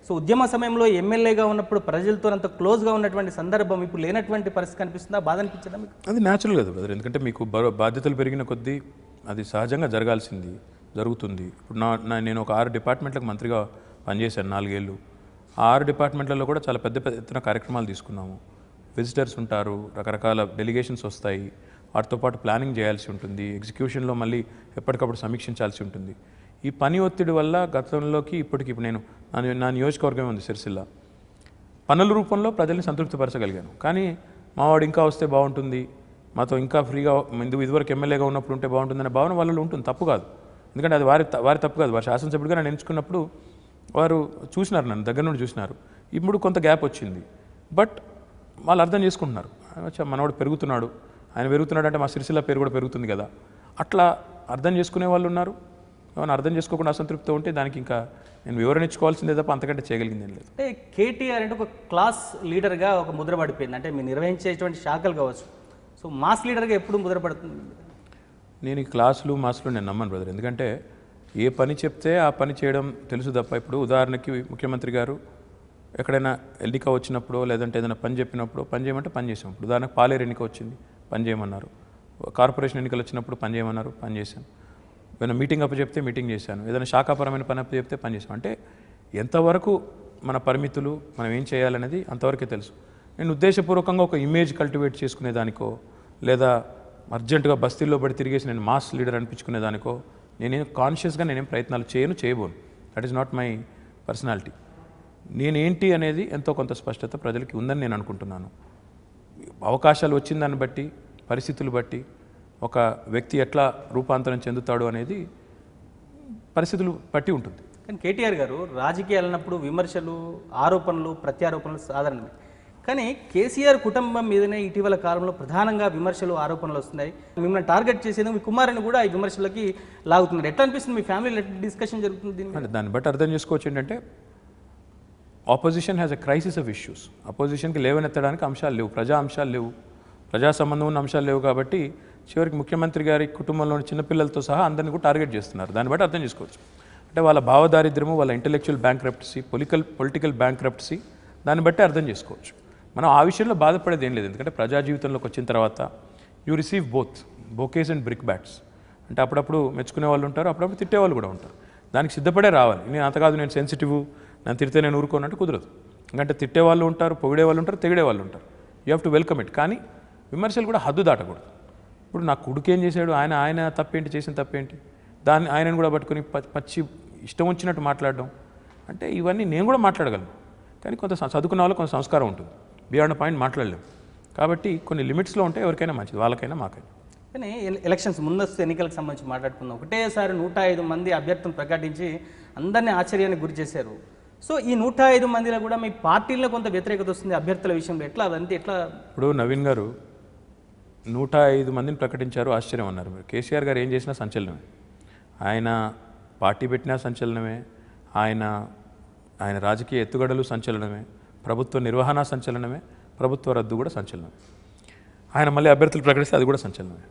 సో ఉద్యమ సమయంలో ఎమ్మెల్యేగా ఉన్నప్పుడు ప్రజలతో అంత క్లోజ్గా ఉన్నటువంటి సందర్భం ఇప్పుడు లేనటువంటి పరిస్థితి కనిపిస్తుందా బాధ అనిపించదా మీకు అది న్యాచురల్ కదా బ్రదర్ ఎందుకంటే మీకు బర- బాధ్యతలు పెరిగిన కొద్దీ అది సహజంగా జరగాల్సింది జరుగుతుంది ఇప్పుడు నా నా- నేను ఒక ఆరు డిపార్ట్మెంట్లకు మంత్రిగా పనిచేశాను నాలుగేళ్ళు ఆ ఆరు డిపార్ట్మెంట్లలో కూడా చాలా పెద్ద పెద్ద ఎత్తున కార్యక్రమాలు తీసుకున్నాము విజిటర్స్ ఉంటారు రకరకాల డెలిగేషన్స్ వస్తాయి వాటితో పాటు ప్లానింగ్ చేయాల్సి ఉంటుంది ఎగ్జిక్యూషన్లో మళ్ళీ ఎప్పటికప్పుడు సమీక్షించాల్సి ఉంటుంది ఈ పని ఒత్తిడి వల్ల గతంలోకి ఇప్పటికి ఇప్పుడు నేను నా నియో- నా నియోజకవర్గం ఉంది సిరిసిల్ల పనుల రూపంలో ప్రజల్ని సంతృప్తిపరచగలిగాను కానీ మావాడు ఇంకా వస్తే బాగుంటుంది మాతో ఇంకా ఫ్రీగా ముందు ఇదివరకు ఎమ్మెల్యేగా ఉన్నప్పుడు ఉంటే బాగుంటుందనే భావన వాళ్ళలో ఉంటుంది తప్పు కాదు ఎందుకంటే అది వారి త- వారి తప్పు కాదు వారి శాసనసభ్యుడిగా నన్ను ఎంచుకున్నప్పుడు వారు చూసినారు నన్ను దగ్గర నుండి చూసినారు ఇప్పుడు కొంత గ్యాప్ వచ్చింది బట్ వాళ్ళు అర్థం చేసుకుంటున్నారు అచ్చా మనవాడు పెరుగుతున్నాడు ఆయన పెరుగుతున్నాడు అంటే మా సిరిసిల్ల పేరు కూడా పెరుగుతుంది కదా అట్లా అర్థం చేసుకునే వాళ్ళు ఉన్నారు ఏమైనా అర్థం చేసుకోకుండా అసంతృప్తితో ఉంటే దానికి ఇంకా నేను వివరణ ఇచ్చుకోవాల్సిందే తప్ప అంతకంటే చేయగలిగింది ఏం లేదు అంటే కేటీఆర్ అంటే ఒక క్లాస్ లీడర్గా ఒక ముద్ర పడిపోయింది అంటే మీరు నిర్వహించేటువంటి శాఖలు కావచ్చు సో మాస్ లీడర్గా ఎప్పుడు ముద్ర పడుతుంది నేను ఈ క్లాసులు మాసులు నేను నమ్మను బ్రదర్ ఎందుకంటే ఏ పని చెప్తే ఆ పని చేయడం తెలుసు తప్ప ఇప్పుడు ఉదాహరణకి ముఖ్యమంత్రి గారు ఎక్కడైనా ఎన్నిక వచ్చినప్పుడు లేదంటే ఏదైనా పని చెప్పినప్పుడు పని చేయమంటే పని చేసాం ఇప్పుడు ఉదాహరణకు పాలేరు ఎన్నిక వచ్చింది పని చేయమన్నారు కార్పొరేషన్ ఎన్నికలు వచ్చినప్పుడు పని చేయమన్నారు పని చేశాను ఏదైనా మీటింగ్ అప్పు చెప్తే మీటింగ్ చేశాను ఏదైనా శాఖాపరమైన పని అప్పు చెప్తే పని చేశాను అంటే ఎంతవరకు మన పరిమితులు మనం ఏం చేయాలనేది అంతవరకే తెలుసు నేను ఉద్దేశపూర్వకంగా ఒక ఇమేజ్ కల్టివేట్ చేసుకునేదానికో లేదా అర్జెంటుగా బస్తీల్లో పడి తిరిగేసి నేను మాస్ లీడర్ అనిపించుకునేదానికో నేనేం కాన్షియస్గా నేనేం ప్రయత్నాలు చేయను చేయబోను that is not my personality నేనేంటి అనేది ఎంతో కొంత స్పష్టత ప్రజలకి ఉందని నేను అనుకుంటున్నాను అవకాశాలు వచ్చిన దాన్ని బట్టి పరిస్థితులు బట్టి ఒక వ్యక్తి ఎట్లా రూపాంతరం చెందుతాడు అనేది పరిస్థితులు బట్టి ఉంటుంది కానీ కేటీఆర్ గారు రాజకీయాలు అన్నప్పుడు విమర్శలు ఆరోపణలు ప్రత్యారోపణలు సాధారణమే కానీ కేసీఆర్ కుటుంబం మీదనే ఇటీవల కాలంలో ప్రధానంగా విమర్శలు ఆరోపణలు వస్తున్నాయి మిమ్మల్ని టార్గెట్ చేసేందుకు మీ కుమారుని కూడా ఈ విమర్శలకి లాగుతున్నారు ఎట్లా అనిపిస్తుంది మీ ఫ్యామిలీలో ఎట్లా డిస్కషన్ జరుగుతుంది దీని మీద? అంటే దాన్ని బట్టి అర్థం చేసుకోవచ్చు ఏంటంటే opposition has a crisis of issues అపోజిషన్కి లేవనెత్తడానికి అంశాలు లేవు ప్రజా అంశాలు లేవు ప్రజా సంబంధం ఉన్న అంశాలు లేవు కాబట్టి చివరికి ముఖ్యమంత్రి గారి కుటుంబంలోని చిన్నపిల్లలతో సహా అందరినీ కూడా టార్గెట్ చేస్తున్నారు దాన్ని బట్టి అర్థం చేసుకోవచ్చు అంటే వాళ్ళ భావదారిద్ర్యము వాళ్ళ intellectual bankruptcy political political bankruptcy దాన్ని బట్టి అర్థం చేసుకోవచ్చు మనం ఆ విషయంలో బాధపడేది ఏం లేదు ఎందుకంటే ప్రజా జీవితంలోకి వచ్చిన తర్వాత you receive both bouquets and brickbats అంటే అప్పుడప్పుడు మెచ్చుకునే వాళ్ళు ఉంటారు అప్పుడప్పుడు తిట్టే వాళ్ళు కూడా ఉంటారు దానికి సిద్ధపడే రావాలి నేను అంత కాదు నేను సెన్సిటివ్ నన్ను తిడితే నేను ఊరుకోనంటే కుదరదు ఎందుకంటే తిట్టే వాళ్ళు ఉంటారు పొగిడే వాళ్ళు ఉంటారు తెగిడే వాళ్ళు ఉంటారు you have to welcome it కానీ విమర్శలు కూడా హద్దు దాటకూడదు ఇప్పుడు నా కొడుకు ఏం చేశాడు ఆయన ఆయన తప్పేంటి చేసిన తప్పేంటి దాన్ని ఆయనను కూడా పట్టుకొని ప- పచ్చి ఇష్టం వచ్చినట్టు మాట్లాడడం అంటే ఇవన్నీ నేను కూడా మాట్లాడగలను కానీ కొంత స- చదువుకున్న వాళ్ళకి కొంత సంస్కారం ఉంటుంది బియాండ్ పాయింట్ మాట్లాడలేము కాబట్టి కొన్ని లిమిట్స్లో ఉంటే ఎవరికైనా మంచిది వాళ్ళకైనా మాకైనా కానీ ఎల- ఎలక్షన్స్ ముందస్తు ఎన్నికలకు సంబంధించి మాట్లాడుకుందాం ఒకటేసారి నూట ఐదు మంది అభ్యర్థులను ప్రకటించి అందరినీ ఆశ్చర్యానికి గురి చేశారు సో ఈ నూట ఐదు మందిలో కూడా మీ పార్టీలో కొంత వ్యతిరేకత వస్తుంది అభ్యర్థుల విషయంలో ఎట్లా అదంతా ఎట్లా ఇప్పుడు నవీన్ గారు నూట ఐదు మందిని ప్రకటించారు ఆశ్చర్యం అన్నారు మీరు కేసీఆర్ గారు ఏం చేసినా సంచలనమే ఆయన పార్టీ పెట్టినా సంచలనమే ఆయన ఆయన రాజకీయ ఎత్తుగడలు సంచలనమే ప్రభుత్వ నిర్వహణ సంచలనమే ప్రభుత్వ రద్దు కూడా సంచలనమే ఆయన మళ్ళీ అభ్యర్థులు ప్రకటిస్తే అది కూడా సంచలనమే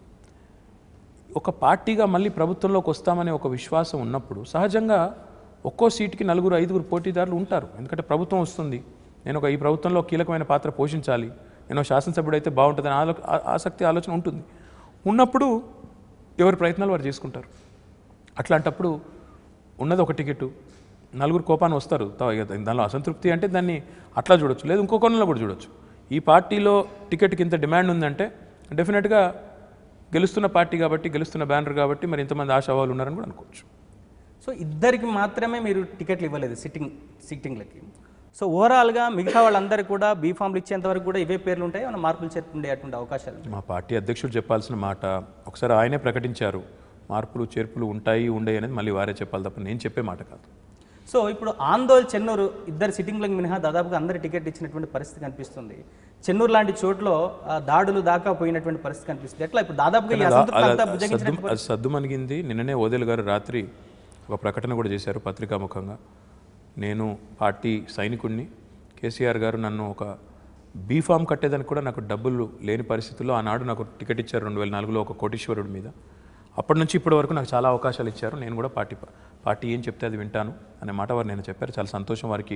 ఒక పార్టీగా మళ్ళీ ప్రభుత్వంలోకి వస్తామనే ఒక విశ్వాసం ఉన్నప్పుడు సహజంగా ఒక్కో సీటుకి నలుగురు ఐదుగురు పోటీదారులు ఉంటారు ఎందుకంటే ప్రభుత్వం వస్తుంది నేను ఒక ఈ ప్రభుత్వంలో కీలకమైన పాత్ర పోషించాలి నేను శాసనసభ్యుడు అయితే బాగుంటుందని ఆలో ఆ- ఆసక్తి ఆలోచన ఉంటుంది ఉన్నప్పుడు ఎవరి ప్రయత్నాలు వారు చేసుకుంటారు అట్లాంటప్పుడు ఉన్నది ఒక టికెట్ నలుగురు కోపాన్ని వస్తారు తా- ఇక దానిలో అసంతృప్తి అంటే దాన్ని అట్లా చూడొచ్చు లేదు ఇంకో కోణంలో కూడా చూడొచ్చు ఈ పార్టీలో టికెట్కి ఇంత డిమాండ్ ఉందంటే డెఫినెట్గా గెలుస్తున్న పార్టీ కాబట్టి గెలుస్తున్న బ్యానర్ కాబట్టి మరి ఇంతమంది ఆశావాళ్ళు ఉన్నారని కూడా అనుకోవచ్చు సో ఇద్దరికి మాత్రమే మీరు టికెట్లు ఇవ్వలేదు సిట్టింగ్ సిట్టింగ్లకి సో ఓవరాల్గా మిగతా వాళ్ళందరికీ కూడా బీఫామ్లు ఇచ్చేంత వరకు కూడా ఇవే పేర్లు ఉంటాయి ఏమైనా మార్పులు చేర్పు ఉండే అటువంటి అవకాశాలు మా పార్టీ అధ్యక్షుడు చెప్పాల్సిన మాట ఒకసారి ఆయనే ప్రకటించారు మార్పులు చేర్పులు ఉంటాయి ఉండే అనేది మళ్ళీ వారే చెప్పాలి తప్ప నేను చెప్పే మాట కాదు సో ఇప్పుడు ఆందోళ్ చెన్నూరు ఇద్దరు సిట్టింగ్లకు మినహా దాదాపుగా అందరి టికెట్ ఇచ్చినటువంటి పరిస్థితి కనిపిస్తుంది చెన్నూరు లాంటి చోట్ల ఆ, దాడులు దాకా పోయినటువంటి పరిస్థితి కనిపిస్తుంది ఎట్లా ఇప్పుడు దాదాపుగా ఈ అసంతృప్తి అంతా అది బుజ్జగించిన సద్దు అది సద్దుమణిగింది నిన్ననే ఓదేలు గారు రాత్రి ఒక ప్రకటన కూడా చేశారు పత్రికాముఖంగా నేను పార్టీ సైనికుడిని కేసీఆర్ గారు నన్ను ఒక బీఫామ్ కట్టేదానికి కూడా నాకు డబ్బులు లేని పరిస్థితుల్లో ఆనాడు నాకు టికెట్ ఇచ్చారు రెండు వేల నాలుగులో ఒక కోటీశ్వరుడి మీద అప్పటి నుంచి ఇప్పటి వరకు నాకు చాలా అవకాశాలు ఇచ్చారు నేను కూడా పార్టీ పార్టీ ఏం చెప్తే అది వింటాను అనే మాట వారు నేను చెప్పారు చాలా సంతోషం వారికి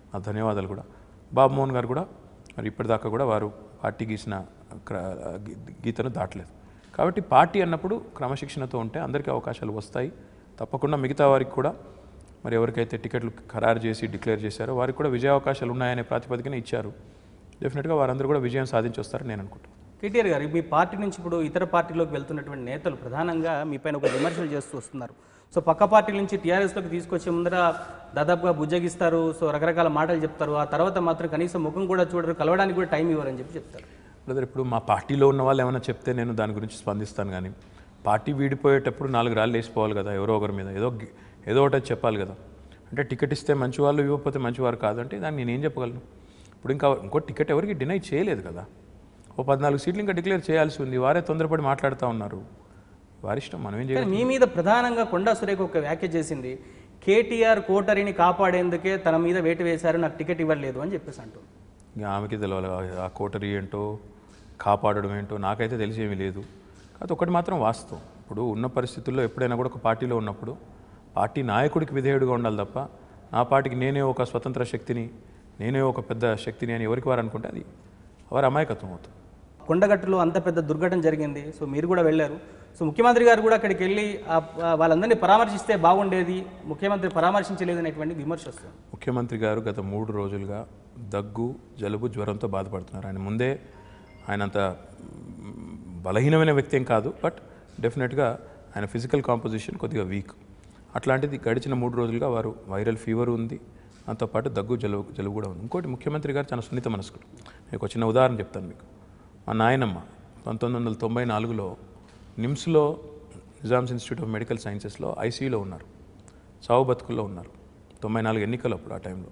ఆ ధన్యవాదాలు కూడా బాబు మోహన్ గారు కూడా మరి ఇప్పటిదాకా కూడా వారు పార్టీ గీసిన క్ర- గీ- గీతను దాటలేదు కాబట్టి పార్టీ అన్నప్పుడు క్రమశిక్షణతో ఉంటే అందరికీ అవకాశాలు వస్తాయి తప్పకుండా మిగతా వారికి కూడా మరి ఎవరికైతే టికెట్లు ఖరారు చేసి డిక్లేర్ చేశారో వారికి కూడా విజయ అవకాశాలు ఉన్నాయనే ప్రాతిపదికన ఇచ్చారు డెఫినెట్గా వారందరూ కూడా విజయం సాధించి వస్తారని నేను అనుకుంటున్నాను కేటీఆర్ గారు మీ పార్టీ నుంచి ఇప్పుడు ఇతర పార్టీలోకి వెళ్తున్నటువంటి నేతలు ప్రధానంగా మీపైన ఒక విమర్శలు చేస్తూ వస్తున్నారు సో పక్క పార్టీ నుంచి టీఆర్ఎస్లోకి తీసుకొచ్చే ముందర దాదాపుగా బుజ్జగిస్తారు సో రకరకాల మాటలు చెప్తారు ఆ తర్వాత మాత్రం కనీసం ముఖం కూడా చూడరు కలవడానికి కూడా టైం ఇవ్వరని చెప్పి చెప్తారు బ్రదర్ ఇప్పుడు మా పార్టీలో ఉన్న వాళ్ళు ఏమైనా చెప్తే నేను దాని గురించి స్పందిస్తాను కానీ పార్టీ వీడిపోయేటప్పుడు నాలుగు రాళ్ళు వేసిపోవాలి కదా ఎవరో ఒకరి మీద ఏదో గి- ఏదో ఒకటి చెప్పాలి కదా అంటే టికెట్ ఇస్తే మంచి వాళ్ళు ఇవ్వకపోతే మంచివారు కాదంటే దాన్ని నేనేం చెప్పగలను ఇప్పుడు ఇంకా ఇంకో టికెట్ ఎవరికి డినై చేయలేదు కదా ఓ పద్నాలుగు సీట్లు ఇంకా డిక్లేర్ చేయాల్సి ఉంది వారే తొందరపడి మాట్లాడుతూ ఉన్నారు వారిష్టం మనం ఏం చేయాలి కానీ మీ మీద ప్రధానంగా కొండా సురేఖ ఒక వ్యాఖ్య చేసింది కేటీఆర్ కోటరిని కాపాడేందుకే తన మీద వేటు వేశారు నాకు టికెట్ ఇవ్వలేదు అని చెప్పేసి అంటుంది ఇంకా ఆమెకి తెలవాలి ఆ- ఆ కోటరీ ఏంటో కాపాడడం ఏంటో నాకైతే తెలిసేమీ లేదు కాకపోతే ఒకటి మాత్రం వాస్తవం ఇప్పుడు ఉన్న పరిస్థితుల్లో ఎప్పుడైనా కూడా ఒక పార్టీలో ఉన్నప్పుడు పార్టీ నాయకుడికి విధేయుడిగా ఉండాలి తప్ప నా పార్టీకి నేనే ఒక స్వతంత్ర శక్తిని నేనే ఒక పెద్ద శక్తిని అని ఎవరికి వారు అనుకుంటే అది వారి అమాయకత్వం అవుతుంది కొండగట్టులో అంత పెద్ద దుర్ఘటన జరిగింది సో మీరు కూడా వెళ్ళారు సో ముఖ్యమంత్రి గారు కూడా అక్కడికి వెళ్ళి ఆ- ఆ వాళ్ళందరినీ పరామర్శిస్తే బాగుండేది ముఖ్యమంత్రి పరామర్శించలేదు అనేటువంటి విమర్శ వస్తుంది ముఖ్యమంత్రి గారు గత మూడు రోజులుగా దగ్గు జలుబు జ్వరంతో బాధపడుతున్నారు ఆయన ముందే ఆయన అంత మ్, బలహీనమైన వ్యక్తి ఏం కాదు బట్ డెఫినెట్గా ఆయన ఫిజికల్ కాంపోజిషన్ కొద్దిగా వీక్ అట్లాంటిది గడిచిన మూడు రోజులుగా వారు వైరల్ ఫీవర్ ఉంది దాంతోపాటు దగ్గు జలుబు జలుబు కూడా ఉంది ఇంకోటి ముఖ్యమంత్రి గారు చాలా సున్నిత మనస్కుడు మీకు ఒక చిన్న ఉదాహరణ చెప్తాను మీకు మా నాయనమ్మ పంతొమ్మిది వందల తొంభై నాలుగులో నిమ్స్లో నిజామ్స్ ఇన్స్టిట్యూట్ ఆఫ్ మెడికల్ సైన్సెస్లో ఐసీయూలో ఉన్నారు చావు బతుకుల్లో ఉన్నారు తొంభై నాలుగు ఎన్నికలు అప్పుడు ఆ టైంలో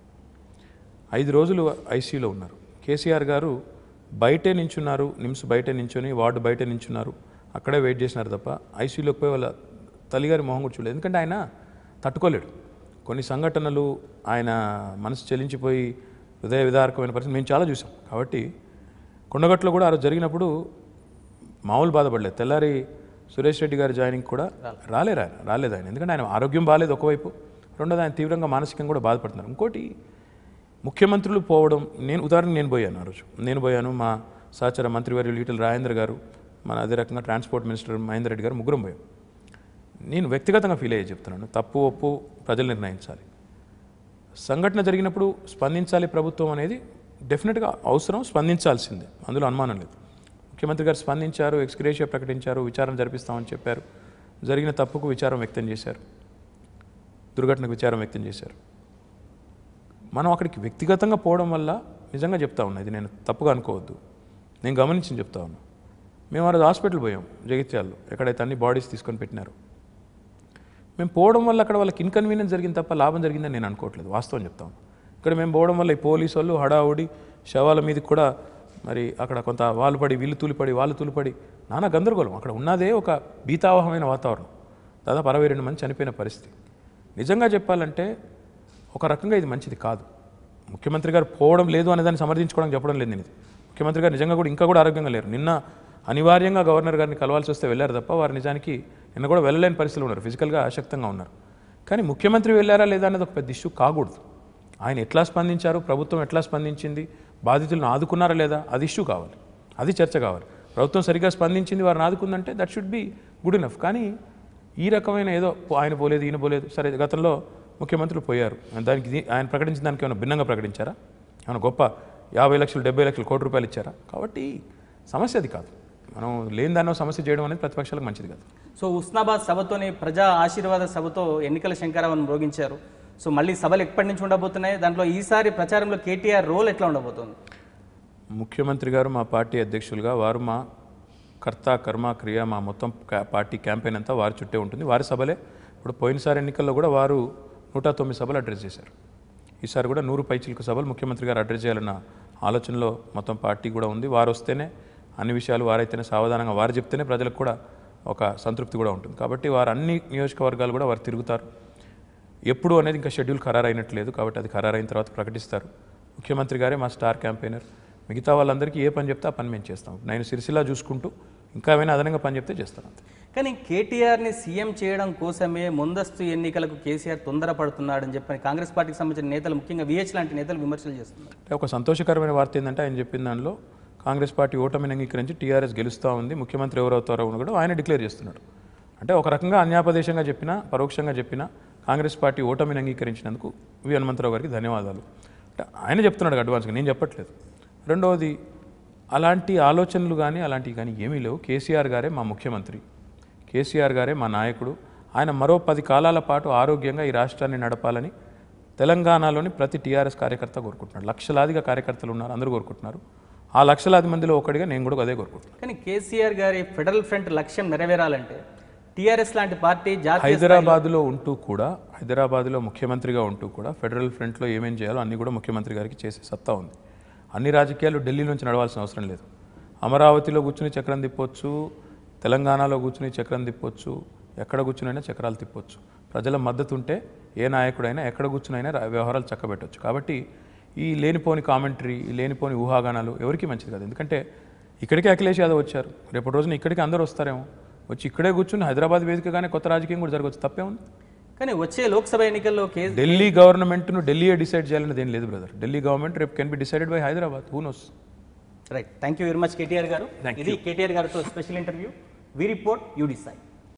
ఐదు రోజులు ఐసీయూలో ఉన్నారు కేసీఆర్ గారు బయటే నించున్నారు నిమ్స్ బయటే నించుని వార్డు బయటే నించున్నారు అక్కడే వెయిట్ చేసినారు తప్ప ఐసీయూలోకి పోయి వాళ్ళ తల్లిగారి మొహం కూడా చూడలేదు ఎందుకంటే ఆయన తట్టుకోలేడు కొన్ని సంఘటనలు ఆయన మనసు చెలించిపోయి హృదయ విదారకమైన పరిస్థితి మేము చాలా చూసాం కాబట్టి కొండగట్లో కూడా ఆ రోజు జరిగినప్పుడు మామూలు బాధపడలేదు తెల్లారి సురేష్ రెడ్డి గారి జాయినింగ్ కూడా రాలేరు ఆయన రాలేదు ఆయన ఎందుకంటే ఆయన ఆరోగ్యం బాగాలేదు ఒకవైపు రెండోది ఆయన తీవ్రంగా మానసికంగా కూడా బాధపడుతున్నారు ఇంకోటి ముఖ్యమంత్రులు పోవడం నేను ఉదాహరణ నేను పోయాను ఆ రోజు నేను పోయాను మా సహచర మంత్రివర్యులు ఈటల రాజేంద్ర గారు మన అదే రకంగా ట్రాన్స్పోర్ట్ మినిస్టర్ మహేందర్ రెడ్డి గారు ముగ్గురం పోయాం నేను వ్యక్తిగతంగా ఫీల్ అయ్యే చెప్తున్నాను తప్పు ఒప్పు ప్రజలు నిర్ణయించాలి సంఘటన జరిగినప్పుడు స్పందించాలి ప్రభుత్వం అనేది డెఫినెట్గా అవసరం స్పందించాల్సిందే అందులో అనుమానం లేదు ముఖ్యమంత్రి గారు స్పందించారు ఎక్స్గ్రేషియా ప్రకటించారు విచారణ జరిపిస్తామని చెప్పారు జరిగిన తప్పుకు విచారం వ్యక్తం చేశారు దుర్ఘటనకు విచారం వ్యక్తం చేశారు మనం అక్కడికి వ్యక్తిగతంగా పోవడం వల్ల నిజంగా చెప్తా ఉన్నా ఇది నేను తప్పుగా అనుకోవద్దు నేను గమనించి చెప్తా ఉన్నా మేము ఆ రోజు హాస్పిటల్ పోయాం జగిత్యాల్లో ఎక్కడైతే అన్ని బాడీస్ తీసుకొని పెట్టినారు మేము పోవడం వల్ల అక్కడ వాళ్ళకి ఇన్కన్వీనియన్స్ జరిగింది తప్ప లాభం జరిగిందని నేను అనుకోవట్లేదు వాస్తవం చెప్తాను ఇక్కడ మేము పోవడం వల్ల ఈ పోలీసు వాళ్ళు హడావుడి శవాల మీదకి కూడా మరి అక్కడ కొంత వాళ్ళు పడి వీళ్ళు తూలిపడి వాళ్ళు తూలిపడి నానా గందరగోళం అక్కడ ఉన్నదే ఒక భీతావహమైన వాతావరణం దాదాపు అరవై రెండు మంది చనిపోయిన పరిస్థితి నిజంగా చెప్పాలంటే ఒక రకంగా ఇది మంచిది కాదు ముఖ్యమంత్రి గారు పోవడం లేదు అనే దాన్ని సమర్థించుకోవడం చెప్పడం లేదు నేను ఇది ముఖ్యమంత్రి గారు నిజంగా కూడా ఇంకా కూడా ఆరోగ్యంగా లేరు నిన్న అనివార్యంగా గవర్నర్ గారిని కలవాల్సి వస్తే వెళ్ళారు తప్ప వారు నిజానికి నిన్న కూడా వెళ్ళలేని పరిస్థితులు ఉన్నారు ఫిజికల్గా ఆసక్తంగా ఉన్నారు కానీ ముఖ్యమంత్రి వెళ్ళారా లేదా అనేది ఒక పెద్ద ఇష్యూ కాకూడదు ఆయన ఎట్లా స్పందించారు ప్రభుత్వం ఎట్లా స్పందించింది బాధితులను ఆదుకున్నారా లేదా అది ఇష్యూ కావాలి అది చర్చ కావాలి ప్రభుత్వం సరిగ్గా స్పందించింది వారిని ఆదుకుందంటే that should be good enough కానీ ఈ రకమైన ఏదో పో- ఆయన పోలేదు ఈయన పోలేదు సరే గతంలో ముఖ్యమంత్రులు పోయారు దానికి ఇది- ఆయన ప్రకటించిన దానికి ఏమైనా భిన్నంగా ప్రకటించారా ఏమైనా గొప్ప యాభై లక్షలు డెబ్బై లక్షలు కోటి రూపాయలు ఇచ్చారా కాబట్టి సమస్య అది కాదు మనం లేని దాన్నో సమస్య చేయడం అనేది ప్రతిపక్షాలకు మంచిది కాదు సో ఉస్నాబాద్ సభతోనే ప్రజా ఆశీర్వాద సభతో ఎన్నికల శంకరావన్ మ్రోగించారు సో మళ్ళీ సభలు ఎప్పటి నుంచి ఉండబోతున్నాయి దాంట్లో ఈసారి ప్రచారంలో కేటీఆర్ రోల్ ఎట్లా ఉండబోతోంది ముఖ్యమంత్రి గారు మా పార్టీ అధ్యక్షులుగా వారు మా కర్త కర్మ క్రియ మా మొత్తం కా- పార్టీ క్యాంపెయిన్ అంతా వారి చుట్టే ఉంటుంది వారి సభలే ఇప్పుడు పోయినసారి ఎన్నికల్లో కూడా వారు నూట తొమ్మిది సభలు అడ్రస్ చేశారు ఈసారి కూడా నూరు పైచిలకు సభలు ముఖ్యమంత్రి గారు అడ్రస్ చేయాలన్న ఆలోచనలో మొత్తం పార్టీ కూడా ఉంది వారు వస్తేనే అన్ని విషయాలు వారైతేనే సావధానంగా వారు చెప్తేనే ప్రజలకు కూడా ఒక సంతృప్తి కూడా ఉంటుంది కాబట్టి వారు అన్ని నియోజకవర్గాలు కూడా వారు తిరుగుతారు ఎప్పుడు అనేది ఇంకా షెడ్యూల్ ఖరారు అయినట్లేదు కాబట్టి అది ఖరారు అయిన తర్వాత ప్రకటిస్తారు ముఖ్యమంత్రి గారే మా స్టార్ క్యాంపెయినర్ మిగతా వాళ్ళందరికీ ఏ పని చెప్తే ఆ పని మేము చేస్తాం నేను సిరిసిల్ల చూసుకుంటూ ఇంకా ఏమైనా అదనంగా పని చెప్తే చేస్తాను అంతే కానీ కేటీఆర్ని సీఎం చేయడం కోసమే ముందస్తు ఎన్నికలకు కేసీఆర్ తొందరపడుతున్నాడని చెప్పని కాంగ్రెస్ పార్టీకి సంబంధించిన నేతలు ముఖ్యంగా విహెచ్ లాంటి నేతలు విమర్శలు చేస్తున్నారు అంటే ఒక సంతోషకరమైన వార్త ఏంటంటే ఆయన చెప్పిన దానిలో కాంగ్రెస్ పార్టీ ఓటమిని అంగీకరించి టీఆర్ఎస్ గెలుస్తూ ఉంది ముఖ్యమంత్రి ఎవరవుతారో అని కూడా ఆయన డిక్లేర్ చేస్తున్నాడు అంటే ఒక రకంగా అన్యాపదేశంగా చెప్పినా పరోక్షంగా చెప్పినా కాంగ్రెస్ పార్టీ ఓటమిని అంగీకరించినందుకు వి హనుమంతరావు గారికి ధన్యవాదాలు అంటే ఆయన చెప్తున్నాడు అడ్వాన్స్గా నేను చెప్పట్లేదు రెండవది అలాంటి ఆలోచనలు కానీ అలాంటివి కానీ ఏమీ లేవు కేసీఆర్ గారే మా ముఖ్యమంత్రి కేసీఆర్ గారే మా నాయకుడు ఆయన మరో పది కాలాల పాటు ఆరోగ్యంగా ఈ రాష్ట్రాన్ని నడపాలని తెలంగాణలోని ప్రతి టీఆర్ఎస్ కార్యకర్త కోరుకుంటున్నాడు లక్షలాదిగా కార్యకర్తలు ఉన్నారు అందరూ కోరుకుంటున్నారు ఆ లక్షలాది మందిలో ఒకటిగా నేను కూడా అదే కోరుకుంటున్నాను కానీ కేసీఆర్ గారి ఫెడరల్ ఫ్రంట్ లక్ష్యం నెరవేరాలంటే టీఆర్ఎస్ లాంటి పార్టీ జాతీయ హైదరాబాద్లో ఉంటూ కూడా హైదరాబాద్లో ముఖ్యమంత్రిగా ఉంటూ కూడా ఫెడరల్ ఫ్రంట్లో ఏమేం చేయాలో అన్నీ కూడా ముఖ్యమంత్రి గారికి చేసే సత్తా ఉంది అన్ని రాజకీయాలు ఢిల్లీ నుంచి నడవాల్సిన అవసరం లేదు అమరావతిలో కూర్చుని చక్రం తిప్పొచ్చు తెలంగాణలో కూర్చుని చక్రం తిప్పొచ్చు ఎక్కడ కూర్చునైనా చక్రాలు తిప్పొచ్చు ప్రజల మద్దతు ఉంటే ఏ నాయకుడైనా ఎక్కడ కూర్చునైనా రా- వ్యవహారాలు చక్కబెట్టొచ్చు కాబట్టి ఈ లేనిపోని కామెంటరీ ఈ లేనిపోని ఊహాగానాలు ఎవరికి మంచిది కాదు ఎందుకంటే ఇక్కడికే అఖిలేష్ యాదవ్ వచ్చారు రేపటి రోజున ఇక్కడికి అందరూ వస్తారేమో వచ్చి ఇక్కడే కూర్చుని హైదరాబాద్ వేదికగానే కొత్త రాజకీయం కూడా జరగవచ్చు తప్పే ఉంది కానీ వచ్చే లోక్సభ ఎన్నికల్లో కే ఢిల్లీ గవర్నమెంట్ను ఢిల్లీయే డిసైడ్ చేయాలనేది ఏం లేదు బ్రదర్ ఢిల్లీ గవర్నమెంట్ రేపు can be decided by Hyderabad who knows right thank you very much KTR garu ఇది కేటీఆర్ గారితో special interview we report you decide